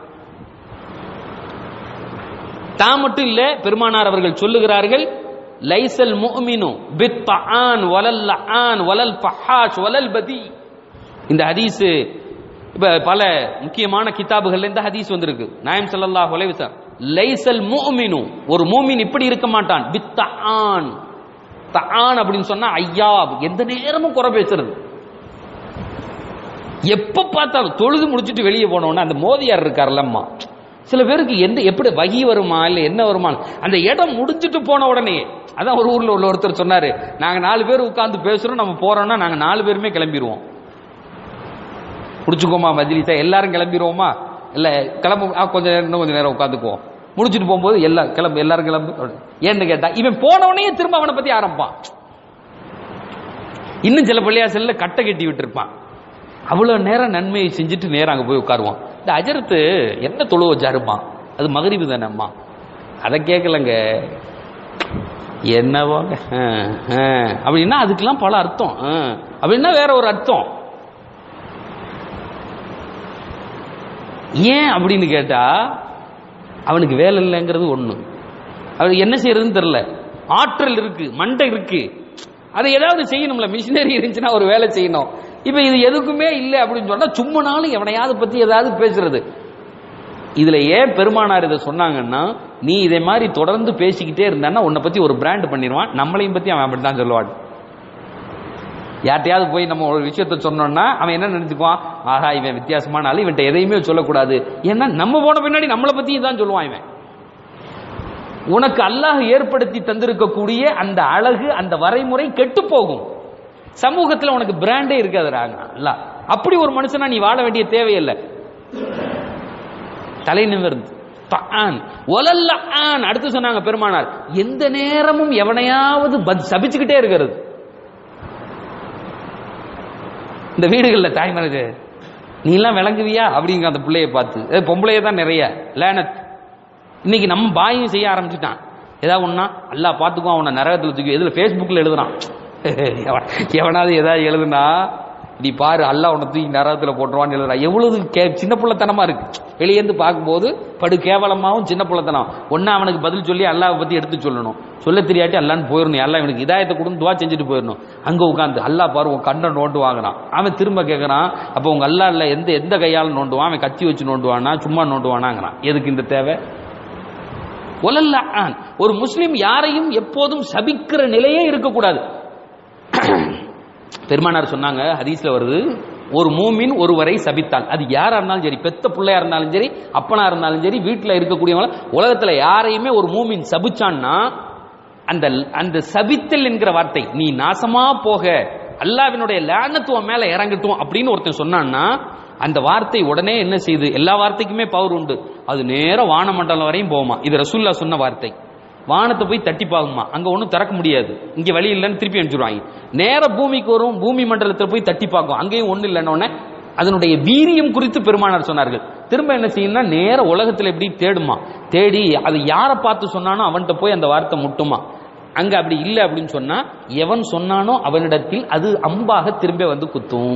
தான் மட்டும் இல்ல பெருமானார் அவர்கள் சொல்லுகிறார்கள் லைசல் முஃமினு பித் தஆன் வலல் லஆன் வலல் ஃபஹாஷ் வலல் பதி இந்த ஹதீஸ் இப்ப பல முக்கியமான கிதாபுகள்ல இந்த ஹதீஸ் வந்திருக்கு நாயம் ஸல்லல்லாஹு அலைஹி வஸல்லம் லைசல் முஃமினு ஒரு மூமின் இப்படி இருக்க மாட்டான் பித் தஆன் தஆன் அப்படின்னு சொன்னா ஐயா எந்த நேரமும் குறை பேசுறது எப்ப பார்த்தாலும் தொழுது முடிச்சிட்டு வெளியே போனோம்னா அந்த மோதியார் இருக்கார்லம்மா சில பேருக்கு எந்த எப்படி வகி வருமா இல்ல என்ன வருமா அந்த இடம் முடிஞ்சிட்டு போன உடனே அதான் ஒரு ஊர்ல உள்ள ஒருத்தர் சொன்னாரு நாங்க நாலு பேர் உட்கார்ந்து பேசுறோம் நம்ம போறோம்னா நாங்க நாலு பேருமே கிளம்பிடுவோம் முடிச்சுக்கோமா மஜ்லிஸா எல்லாரும் கிளம்பிடுவோமா இல்ல கிளம்பு ஆ, கொஞ்ச நேரம் இன்னும் கொஞ்ச நேரம் உட்காந்துக்குவோம் முடிச்சிட்டு போகும்போது எல்லா கிளம்பு எல்லாரும் கிளம்பு அப்படி. ஏன்னு கேட்டா இவன் போன உடனே திரும்ப அவனை பத்தி ஆரம்பிப்பான் இன்னும் சில பள்ளியாசல்ல கட்டை கட்டி விட்டுருப்பான் அவ்வளவு நேரம் நன்மையை செஞ்சுட்டு நேரம் அங்க போய் உட்காருவான் இந்த அஜரத்து என்ன தொழு வச்சாருப்பான் அது மகரிபு தானேம்மா அதை கேட்கலங்க என்னவாங்க அஹ், அஹ். அப்படின்னா அதுக்கெல்லாம் பல அர்த்தம் அஹ். அப்படின்னா வேற ஒரு அர்த்தம் ஏன் அப்படின்னு கேட்டா அவனுக்கு வேலை இல்லைங்கிறது ஒண்ணு அவனுக்கு என்ன செய்யறதுன்னு தெரியல ஆற்றல் இருக்கு மண்டை இருக்கு அதை ஏதாவது செய்யணும்ல மிஷினரி இருந்துச்சுன்னா ஒரு வேலை செய்யணும் இப்ப இது எதுக்குமே இல்லை அப்படின்னு சொன்னா சும்மா நாளும் எவனையாவது பத்தி ஏதாவது பேசுறது இதுல ஏன் பெருமானார் இதை சொன்னாங்கன்னா நீ இதை மாதிரி தொடர்ந்து பேசிக்கிட்டே இருந்தான்னா உன்னை பத்தி ஒரு பிராண்ட் பண்ணிடுவான் நம்மளையும் பத்தி அவன் அப்படித்தான் சொல்லுவான் யார்ட்டையாவது போய் நம்ம ஒரு விஷயத்த சொன்னோம்னா அவன் என்ன நினைச்சுக்குவான் ஆஹா இவன் வித்தியாசமான ஆளு இவன்ட்ட எதையுமே சொல்லக்கூடாது ஏன்னா நம்ம போன பின்னாடி நம்மளை பத்தி தான் சொல்லுவான் இவன் உனக்கு அல்லாஹ் ஏற்படுத்தி தந்திருக்கக்கூடிய அந்த அழகு அந்த வரைமுறை கெட்டு போகும் சமூகத்துல உனக்கு பிராண்டே இருக்காதுடா அல்லாஹ் அப்படி ஒரு மனுஷனா நீ வாழ வேண்டிய தேவையில்லை தலை நிமிர்ந்து ஆன் ஒலல்ல ஆன் அடுத்து சொன்னாங்க பெருமானார் எந்த நேரமும் எவனையாவது பத்- சபிச்சுக்கிட்டே இருக்கிறது இந்த வீடுகளில் தாய்மனது நீ எல்லாம் விளங்குவியா அப்படிங்க அந்த பிள்ளைய பார்த்து ஏ, பொம்பளைய தான் நிறைய லேனத் இன்னைக்கு நம்ம பாயும் செய்ய ஆரம்பிச்சுட்டான் ஏதாவது ஒண்ணா அல்லாஹ் பார்த்துக்குவான் அவனை நரகத்தில் தூக்கி எதுல ஃபேஸ்புக்கில் எழுதுறான் எவன்- எவனாவது ஏதாவது எழுதுனா நீ பாரு அல்லாஹ் உன்னை தூக்கி நரகத்தில் போட்டுருவான்னு எழுதுறான் எவ்வளவு கே சின்ன பிள்ளைத்தனமா இருக்கு வெளியேந்து பார்க்கும்போது படு கேவலமாவும் சின்ன பிள்ளைத்தனம் ஒன்னா அவனுக்கு பதில் சொல்லி அல்லாஹ் பத்தி எடுத்து சொல்லணும் சொல்ல தெரியாட்டி அல்லான்னு போயிடணும் அல்லாஹ் இவனுக்கு இதாயத்தை கொடுத்து துவா செஞ்சுட்டு போயிடணும் அங்க உட்காந்து அல்லாஹ் பாரு உன் கண்ணை நோண்டு வாங்குறான் அவன் திரும்ப கேட்கறான் அப்போ உங்க அல்லாஹ் இல்ல எந்த எந்த கையால நோண்டுவான் அவன் கத்தி வச்சு நோண்டுவானா சும்மா நோண்டுவானாங்கிறான் எதுக்கு இந்த தேவை ஒலல்ல ஆன் ஒரு முஸ்லிம் யாரையும் எப்போதும் சபிக்கிற நிலையே இருக்கக்கூடாது பெருமானார் சொன்னாங்க ஹதீஸ்ல வருது ஒரு மூமின் ஒருவரை சபித்தால் அது யாரா இருந்தாலும் சரி பெத்த பிள்ளையா இருந்தாலும் சரி அப்பனா இருந்தாலும் சரி வீட்டில் இருக்கக்கூடியவங்க உலகத்துல யாரையுமே ஒரு மூமின் சபிச்சான்னா அந்த அந்த சபித்தல் என்கிற வார்த்தை நீ நாசமா போக அல்லாவினுடைய லானத்துவம் மேல இறங்கட்டும் அப்படின்னு ஒருத்தன் சொன்னான்னா அந்த வார்த்தை உடனே என்ன செய்யுது எல்லா வார்த்தைக்குமே பவர் உண்டு அது நேர வானமண்டலம் வரையும் போகுமா இது ரசூல்லா சொன்ன வார்த்தை வானத்தை போய் தட்டி பாகுமா அங்க ஒன்றும் திறக்க முடியாது இங்க வழி இல்லைன்னு திருப்பி அனுப்பிச்சிருவாங்க நேர பூமிக்கு வரும் பூமி மண்டலத்தில் போய் தட்டி பார்க்கும் அங்கேயும் ஒன்றும் இல்லைன்னு உடனே அதனுடைய வீரியம் குறித்து பெருமானார் சொன்னார்கள் திரும்ப என்ன செய்யணும்னா நேர உலகத்தில் எப்படி தேடுமா தேடி அது யாரை பார்த்து சொன்னானோ அவன்கிட்ட போய் அந்த வார்த்தை முட்டுமா அங்க அப்படி இல்லை அப்படின்னு சொன்னா எவன் சொன்னானோ அவனிடத்தில் அது அம்பாக திரும்ப வந்து குத்தும்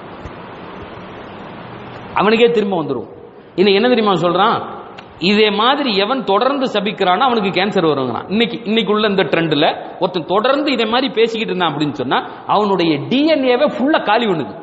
அவனுக்கே திரும்ப வந்துடும் இன்னைக்கு என்ன தெரியுமா சொல்றான் இதே மாதிரி எவன் தொடர்ந்து சபிக்கிறானோ அவனுக்கு கேன்சர் வருங்கிறான் இன்னைக்கு இன்னைக்கு உள்ள இந்த ட்ரெண்ட்ல ஒருத்தன் தொடர்ந்து இதே மாதிரி பேசிக்கிட்டு இருந்தான் அப்படின்னு சொன்னா அவனுடைய டிஎன்ஏவே ஃபுல்லா காலி பண்ணுது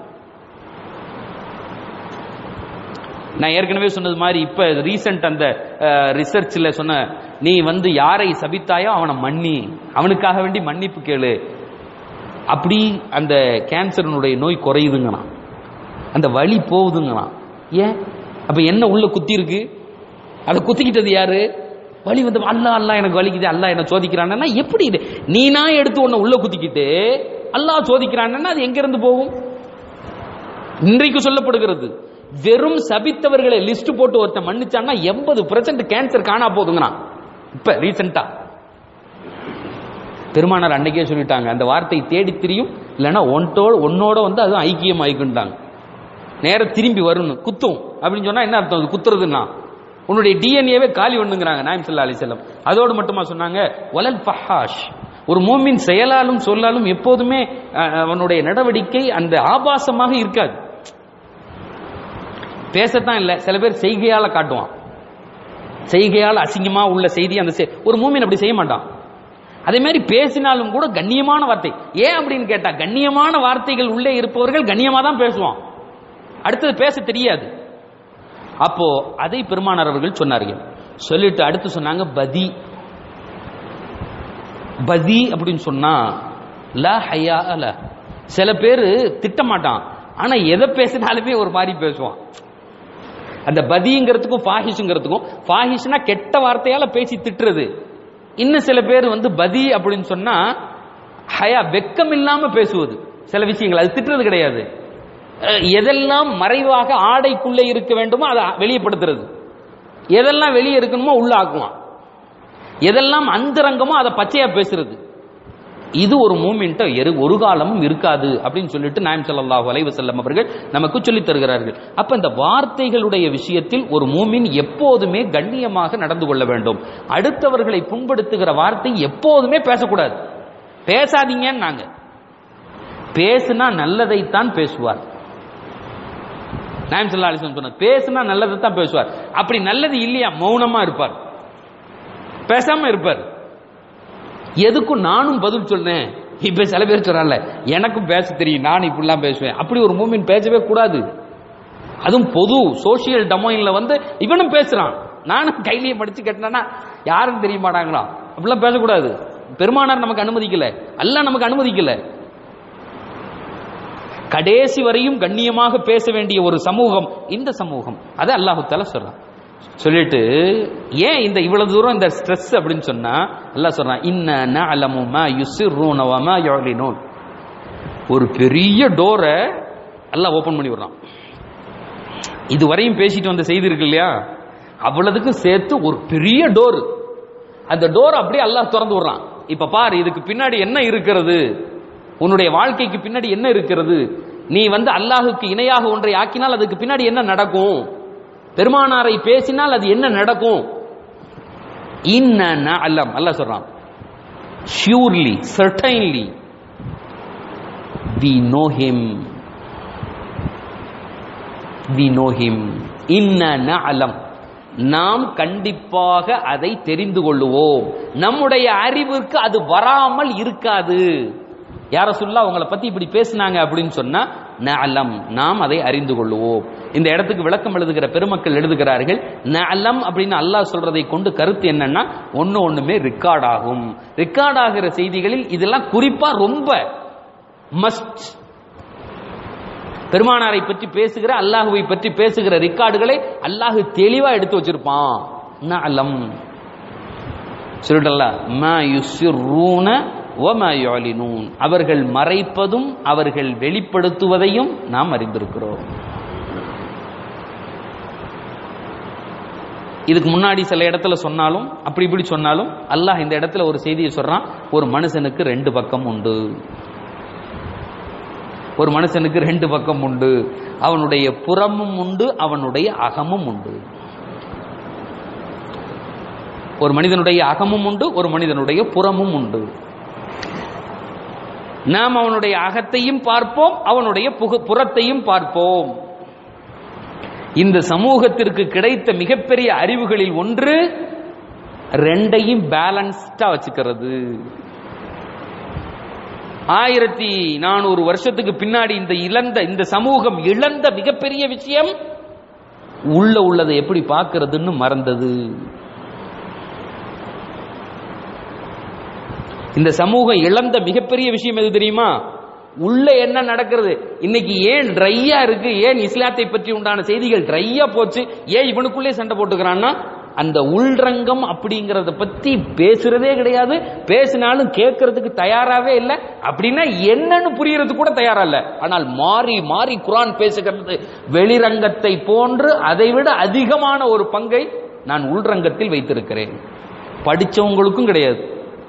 நான் ஏற்கனவே சொன்னது மாதிரி இப்ப ரீசெண்ட் அந்த ரிசர்ச்ல சொன்ன நீ வந்து யாரை சபித்தாயோ அவனை மன்னி அவனுக்காக வேண்டி மன்னிப்பு கேளு அப்படி அந்த கேன்சரனுடைய நோய் குறையுதுங்கண்ணா அந்த வலி போகுதுங்கண்ணா ஏன் அப்ப என்ன உள்ள குத்தி இருக்கு அதை குத்திக்கிட்டது யாரு வலி வந்து அல்லா அல்லா எனக்கு வலிக்குது அல்லா என்ன சோதிக்கிறான்னா எப்படி இது நீனா எடுத்து உன்னை உள்ள குத்திக்கிட்டு அல்லாஹ் சோதிக்கிறான்னா அது எங்க இருந்து போகும் இன்றைக்கு சொல்லப்படுகிறது வெறும் சபித்தவர்களை லிஸ்ட் போட்டு ஒருத்தன் மன்னிச்சான்னா எண்பது பர்சன்ட் கேன்சர் காணா போதுங்கண்ணா இப்ப ரீசெண்டா பெருமானார் அன்னைக்கே சொல்லிட்டாங்க அந்த வார்த்தை தேடி திரியும் இல்லைன்னா ஒன்ட்டோட உன்னோட வந்து அதுவும் ஐக்கியம் ஆயிக்குன்ட்டாங்க நேர திரும்பி வரணும் குத்தும் அப்படின்னு சொன்னா என்ன அர்த்தம் அது குத்துறதுன்னா உன்னுடைய டிஎன்ஏவே காலி ஒண்ணுங்கிறாங்க நாயம் சல்லா அலிசல்லம் அதோடு மட்டுமா சொன்னாங்க வலல் ஃபஹாஷ் ஒரு மூமின் செயலாலும் சொல்லாலும் எப்போதுமே அஹ், அவனுடைய நடவடிக்கை அந்த ஆபாசமாக இருக்காது பேசத்தான் இல்லை சில பேர் செய்கையால காட்டுவான் செய்கையால் அசிங்கமா உள்ள செய்தி அந்த செய்- ஒரு மூமின் அப்படி செய்ய மாட்டான் அதே மாதிரி பேசினாலும் கூட கண்ணியமான வார்த்தை ஏன் அப்படின்னு கேட்டா கண்ணியமான வார்த்தைகள் உள்ளே இருப்பவர்கள் கண்ணியமா தான் பேசுவான் அடுத்தது பேச தெரியாது அப்போ அதை பெருமானார் அவர்கள் சொன்னார்கள் சொல்லிட்டு அடுத்து சொன்னாங்க பதி பதி அப்படின்னு சொன்னா லா ஹையா அல சில பேர் திட்ட மாட்டான் ஆனா எதை பேசினாலுமே ஒரு மாதிரி பேசுவான் அந்த பதிங்கிறதுக்கும் ஃபாஹிஷுங்கிறதுக்கும் ஃபாஹிஷ்னா கெட்ட வார்த்தையால பேசி திட்டுறது இன்னும் சில பேர் வந்து பதி அப்படின்னு சொன்னா ஹயா வெக்கம் இல்லாம பேசுவது சில விஷயங்கள் அது திட்டுறது கிடையாது அஹ் எதெல்லாம் மறைவாக ஆடைக்குள்ளே இருக்க வேண்டுமோ அதை வெளியப்படுத்துறது எதெல்லாம் வெளியே இருக்கணுமோ உள்ள ஆக்குவான் எதெல்லாம் அந்தரங்கமோ அதை பச்சையா பேசுறது இது ஒரு மூமெண்ட் எரு ஒரு காலமும் இருக்காது அப்படின்னு சொல்லிட்டு நாயம் ஸல்லல்லாஹு அலைஹி வஸல்லம் அவர்கள் நமக்கு சொல்லித் தருகிறார்கள் அப்ப இந்த வார்த்தைகளுடைய விஷயத்தில் ஒரு மூமின் எப்போதுமே கண்ணியமாக நடந்து கொள்ள வேண்டும் அடுத்தவர்களை புண்படுத்துகிற வார்த்தை எப்போதுமே பேசக்கூடாது பேசாதீங்கன்னு நாங்க பேசுனா நல்லதைத்தான் பேசுவார் நாயம் ஸல்லல்லாஹு அலைஹி வஸல்லம் சொன்னார் பேசுனா நல்லதை தான் பேசுவார் அப்படி நல்லது இல்லையா மௌனமா இருப்பார் பேசாம இருப்பார் எதுக்கும் நானும் பதில் சொன்னேன் இப்ப சில பேர் சொல்றாங்கல்ல எனக்கும் பேச தெரியும் நான் இப்படிலாம் பேசுவேன் அப்படி ஒரு மூமின் பேசவே கூடாது அதுவும் பொது சோசியல் டொமைன்ல வந்து இவனும் பேசுறான் நானும் கையிலேயே படிச்சு கட்டினா யாரும் தெரிய மாட்டாங்களா அப்படிலாம் பேசக்கூடாது பெருமானார் நமக்கு அனுமதிக்கல அல்லாஹ் நமக்கு அனுமதிக்கல கடைசி வரையும் கண்ணியமாக பேச வேண்டிய ஒரு சமூகம் இந்த சமூகம் அதை அல்லாஹு தாலா சொல்றான் சொல்லிட்டு ஏன் இந்த இவ்வளவு தூரம் இந்த ஸ்ட்ரெஸ் அப்படின்னு சொன்னா அல்லாஹ் சொல்றான் இன்ன நஅலமு மா யுசிர்ரூன வ மா யுலினூன் ஒரு பெரிய டோரை அல்லாஹ் ஓபன் பண்ணி விடுறான் இதுவரையும் பேசிட்டு வந்த செய்தி இருக்கு இல்லையா அவ்வளவுக்கும் சேர்த்து ஒரு பெரிய டோர் அந்த டோர் அப்படியே அல்லாஹ் திறந்து விடுறான் இப்ப பாரு இதுக்கு பின்னாடி என்ன இருக்கிறது உன்னுடைய வாழ்க்கைக்கு பின்னாடி என்ன இருக்கிறது நீ வந்து அல்லாஹுக்கு இணையாக ஒன்றை ஆக்கினால் அதுக்கு பின்னாடி என்ன நடக்கும் பெருமானாரை பேசினால் அது என்ன நடக்கும் இன்ன அல்லாம் அல்லாஹ் சொல்றான் surely certainly we know him we know him இன்ன அலம் நாம் கண்டிப்பாக அதை தெரிந்து கொள்ளுவோம் நம்முடைய அறிவுக்கு அது வராமல் இருக்காது யார சொல்ல அவங்கள பத்தி இப்படி பேசினாங்க அப்படின்னு சொன்னா நஅலம் நாம் அதை அறிந்து கொள்ளுவோம் இந்த இடத்துக்கு விளக்கம் எழுதுகிற பெருமக்கள் எழுதுகிறார்கள் நஅலம் அப்படின்னு அல்லாஹ் சொல்றதை கொண்டு கருத்து என்னன்னா ஒன்னு ஒண்ணுமே ரெக்கார்ட் ஆகும் ரெக்கார்ட் ஆகிற செய்திகளில் இதெல்லாம் குறிப்பா ரொம்ப மஸ்ட் பெருமானாரை பற்றி பேசுகிற அல்லாஹுவை பற்றி பேசுகிற ரெக்கார்டுகளை அல்லாஹ் தெளிவா எடுத்து வச்சிருப்பான் நஅலம் சொல்லிட்டல்ல மா யுசிர்ரூன வமா யுலினூன் அவர்கள் மறைப்பதும் அவர்கள் வெளிப்படுத்துவதையும் நாம் அறிந்திருக்கிறோம் இதுக்கு முன்னாடி சில இடத்துல சொன்னாலும் அப்படி இப்படி சொன்னாலும் அல்லாஹ் இந்த இடத்துல ஒரு செய்தியை சொல்றான் ஒரு மனுஷனுக்கு ரெண்டு பக்கம் உண்டு ஒரு மனுஷனுக்கு ரெண்டு பக்கம் உண்டு அவனுடைய புறமும் உண்டு அவனுடைய அகமும் உண்டு ஒரு மனிதனுடைய அகமும் உண்டு ஒரு மனிதனுடைய புறமும் உண்டு நாம் அவனுடைய அகத்தையும் பார்ப்போம் அவனுடைய புக- புறத்தையும் பார்ப்போம் இந்த சமூகத்திற்கு கிடைத்த மிகப்பெரிய அறிவுகளில் ஒன்று ரெண்டையும் பேலன்ஸ்டா வச்சுக்கிறது ஆயிரத்தி நானூறு வருஷத்துக்கு பின்னாடி இந்த இழந்த இந்த சமூகம் இழந்த மிகப்பெரிய விஷயம் உள்ள உள்ளதை எப்படி பார்க்கிறதுன்னு மறந்தது இந்த சமூகம் இழந்த மிகப்பெரிய விஷயம் எது தெரியுமா உள்ள என்ன நடக்கிறது இன்னைக்கு ஏன் ட்ரையா இருக்கு ஏன் இஸ்லாத்தை பற்றி உண்டான செய்திகள் ட்ரையா போச்சு ஏன் இவனுக்குள்ளே சண்டை போட்டுக்கிறான்னா அந்த உள்ரங்கம் அப்படிங்கறத பத்தி பேசுறதே கிடையாது பேசினாலும் கேட்கறதுக்கு தயாராவே இல்லை அப்படின்னா என்னன்னு புரியறது கூட தயாரா இல்ல ஆனால் மாறி மாறி குரான் பேசுகிறது வெளிரங்கத்தை போன்று அதைவிட அதிகமான ஒரு பங்கை நான் உள்ரங்கத்தில் வைத்திருக்கிறேன் படிச்சவங்களுக்கும் கிடையாது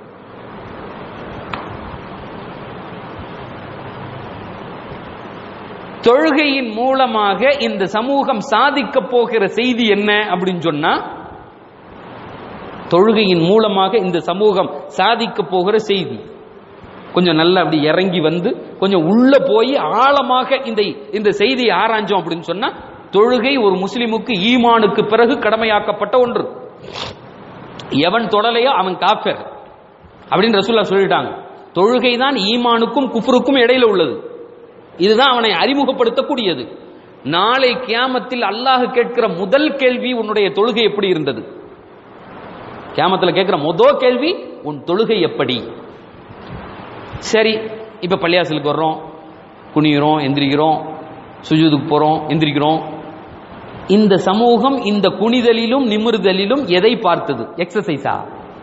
தொழுகையின் மூலமாக இந்த சமூகம் சாதிக்க போகிற செய்தி என்ன அப்படின்னு சொன்னா தொழுகையின் மூலமாக இந்த சமூகம் சாதிக்க போகிற செய்தி கொஞ்சம் நல்லா அப்படி இறங்கி வந்து கொஞ்சம் உள்ள போய் ஆழமாக இந்த இந்த செய்தியை ஆராய்ஞ்சோம் அப்படின்னு சொன்னா தொழுகை ஒரு முஸ்லிமுக்கு ஈமானுக்கு பிறகு கடமையாக்கப்பட்ட ஒன்று எவன் தொடலையோ அவன் காஃபர் அப்படின்னு ரசூல்லா சொல்லிட்டாங்க தொழுகை தான் ஈமானுக்கும் குஃப்ருக்கும் இடையில உள்ளது இதுதான் அவனை அறிமுகப்படுத்தக்கூடியது நாளை கியாமத்தில் அல்லாஹ் கேட்கிற முதல் கேள்வி உன்னுடைய தொழுகை எப்படி இருந்தது கியாமத்தில் கேட்கிற முதல் கேள்வி உன் தொழுகை எப்படி சரி இப்ப பள்ளியாசலுக்கு வர்றோம் குனிகிறோம் எந்திரிக்கிறோம் சுஜூதுக்கு போறோம் எந்திரிக்கிறோம் இந்த சமூகம் இந்த குனிதலிலும் நிமிர்தலிலும் எதை பார்த்தது எக்ஸசைஸா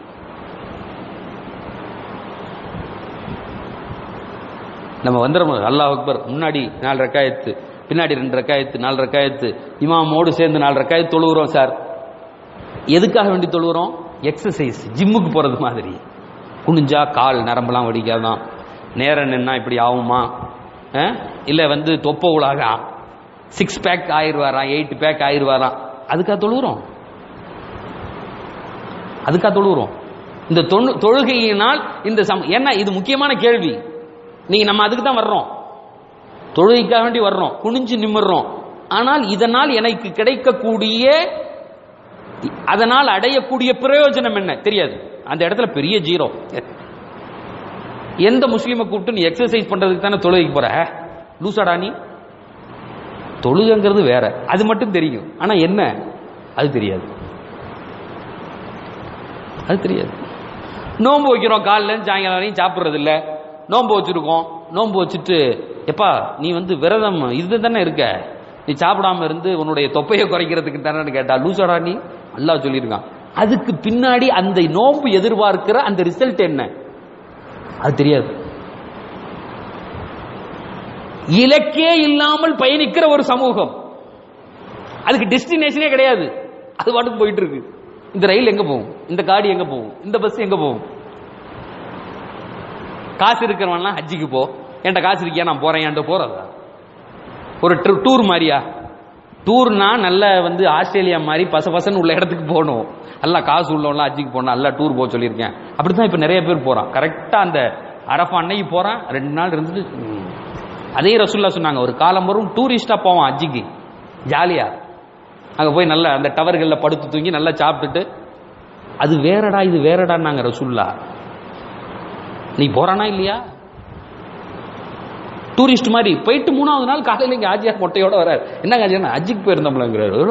நம்ம வந்துடும் அல்லாஹ் அக்பர் முன்னாடி நாலு ரக்காயத்து பின்னாடி ரெண்டு ரக்காயத்து நாலு ரக்காயத்து இமாமோடு சேர்ந்து நாலு ரக்காயத்து தொழுகிறோம் சார் எதுக்காக வேண்டி தொழுகிறோம் எக்ஸசைஸ் ஜிம்முக்கு போறது மாதிரி குனிஞ்சா கால் நரம்பெல்லாம் வடிக்காதான் நேரம் நின்னா இப்படி ஆகுமா அஹ்? இல்ல வந்து தொப்ப உலாக சிக்ஸ் பேக் ஆயிடுவாராம் எயிட் பேக் ஆயிடுவாராம் அதுக்காக தொழுகிறோம் அதுக்காக தொழுகிறோம் இந்த தொழு தொழுகையினால் இந்த சம் ஏன்னா இது முக்கியமான கேள்வி நீங்க நம்ம அதுக்கு தான் வர்றோம் தொழுகைக்காக வேண்டி வர்றோம் குனிஞ்சு நிமிர்றோம் ஆனால் இதனால் எனக்கு கிடைக்கக்கூடிய அதனால் அடையக்கூடிய பிரயோஜனம் என்ன தெரியாது அந்த இடத்துல பெரிய ஜீரோ எந்த முஸ்லீமை கூப்பிட்டு நீ எக்ஸசைஸ் பண்றதுக்கு தானே தொழுகைக்கு போற லூசாடா நீ தொழுகைங்கிறது வேற அது மட்டும் தெரியும் ஆனா என்ன அது தெரியாது அது தெரியாது நோன்பு வைக்கிறோம் காலைல இருந்து சாயங்காலம் வரையும் சாப்பிட்றது இல்ல நோன்பு வச்சிருக்கோம் நோன்பு வச்சுட்டு எப்பா நீ வந்து விரதம் இது தானே இருக்க நீ சாப்பிடாம இருந்து உன்னுடைய தொப்பையை குறைக்கிறதுக்கு தானே கேட்டா லூசாடா நீ அல்லாஹ் சொல்லியிருக்கான் அதுக்கு பின்னாடி அந்த நோன்பு எதிர்பார்க்கிற அந்த ரிசல்ட் என்ன அது தெரியாது இலக்கே இல்லாமல் பயணிக்கிற ஒரு சமூகம் அதுக்கு டெஸ்டினேஷனே கிடையாது அது பாட்டுக்கு போயிட்டு இருக்கு இந்த ரயில் எங்க போகும் இந்த காடி எங்க போகும் இந்த பஸ் எங்க போகும் காசு இருக்கிறவன்லாம் ஹஜ்ஜிக்கு போ என்கிட்ட காசு இருக்கியா நான் போறேன் என்கிட்ட போறதா ஒரு டூர் மாதிரியா டூர்னா நல்ல வந்து ஆஸ்திரேலியா மாதிரி பச பசன்னு உள்ள இடத்துக்கு போகணும் நல்லா காசு உள்ளவன்லாம் ஹஜ்ஜிக்கு போகணும் நல்லா டூர் போக சொல்லியிருக்கேன் அப்படித்தான் இப்ப நிறைய பேர் போறான் கரெக்டா அந்த அரஃபா அன்னைக்கு போறான் ரெண்டு நாள் இருந்துட்டு ம். அதே ரசுல்லா சொன்னாங்க ஒரு காலம் வரும் டூரிஸ்டா போவான் ஹஜ்ஜிக்கு ஜாலியா அங்க போய் நல்லா அந்த டவர்கள்ல படுத்து தூங்கி நல்லா சாப்பிட்டுட்டு அது வேறடா இது வேறடான்னாங்க ரசுல்லா நீ போறானா இல்லையா டூரிஸ்ட் மாதிரி போயிட்டு மூணாவது நாள் காலையில இங்க ஆஜியார் மொட்டையோட வராரு என்ன ஆஜியா அஜிக்கு போயிருந்தோம்லங்கிறாரு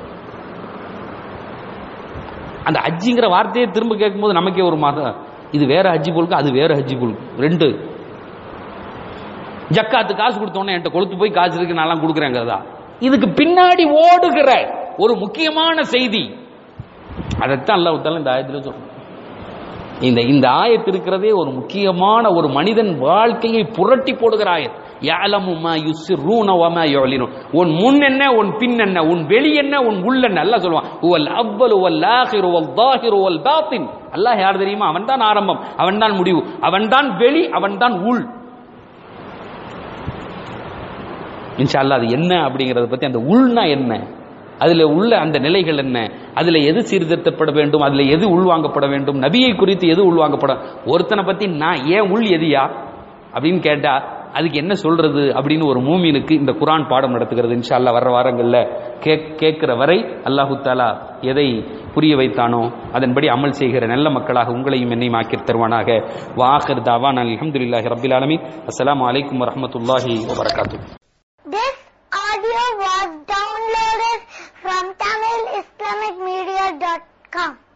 அந்த அஜிங்கிற வார்த்தையை திரும்ப கேட்கும்போது நமக்கே ஒரு மாதம் இது வேற ஹஜ்ஜி போலுக்கு அது வேற ஹஜ்ஜி போலுக்கு ரெண்டு ஜக்காத்து காசு கொடுத்தோன்னே என்கிட்ட கொளுத்து போய் காசு இருக்கு நான் கொடுக்குறேங்கிறதா இதுக்கு பின்னாடி ஓடுகிற ஒரு முக்கியமான செய்தி அதைத்தான் அல்லாஹ் உத்தால இந்த ஆயத்துல சொல்றோம் இந்த இந்த ஆயத்து இருக்கிறதே ஒரு முக்கியமான ஒரு மனிதன் வாழ்க்கையை புரட்டி போடுகிற ஆயத் யாலமு மா யுஸ்ரூன வ மா யுலினுன் உன் முன் என்ன உன் பின் என்ன உன் வெளி என்ன உன் உள் என்ன அல்லாஹ் சொல்லுவான் உவல் அவ்வலு வல் ஆகிரு வல் தாஹிரு வல் பாத்தின் அல்லாஹ் யார் தெரியுமா அவன்தான் ஆரம்பம் அவன்தான் முடிவு அவன்தான் வெளி அவன்தான் உள் இன்ஷா அல்லாஹ் அது என்ன அப்படிங்கறத பத்தி அந்த உள்னா என்ன அதுல உள்ள அந்த நிலைகள் என்ன அதுல எது சீர்திருத்தப்பட வேண்டும் அதுல எது உள்வாங்கப்பட வேண்டும் நபியை குறித்து எது உள்வாங்கப்பட ஒருத்தனை பத்தி நான் ஏன் உள் எதியா அப்படின்னு கேட்டா அதுக்கு என்ன சொல்றது அப்படின்னு ஒரு மூமினுக்கு இந்த குரான் பாடம் நடத்துகிறது இன்ஷா அல்லாஹ் வர்ற வாரங்கள்ல கேக் கேட்கிற வரை அல்லாஹு தாலா எதை புரிய வைத்தானோ அதன்படி அமல் செய்கிற நல்ல மக்களாக உங்களையும் என்னையும் ஆக்கி தருவானாக வாஹர் தாவான் அல்ஹம்துலில்லாஹி ரப்பில் ஆலமீன் அஸ்ஸலாமு அலைக்கும் வரஹ்மத்துல்லாஹி வபரகாத்துஹு This audio was downloaded from TamilIslamicMedia.com.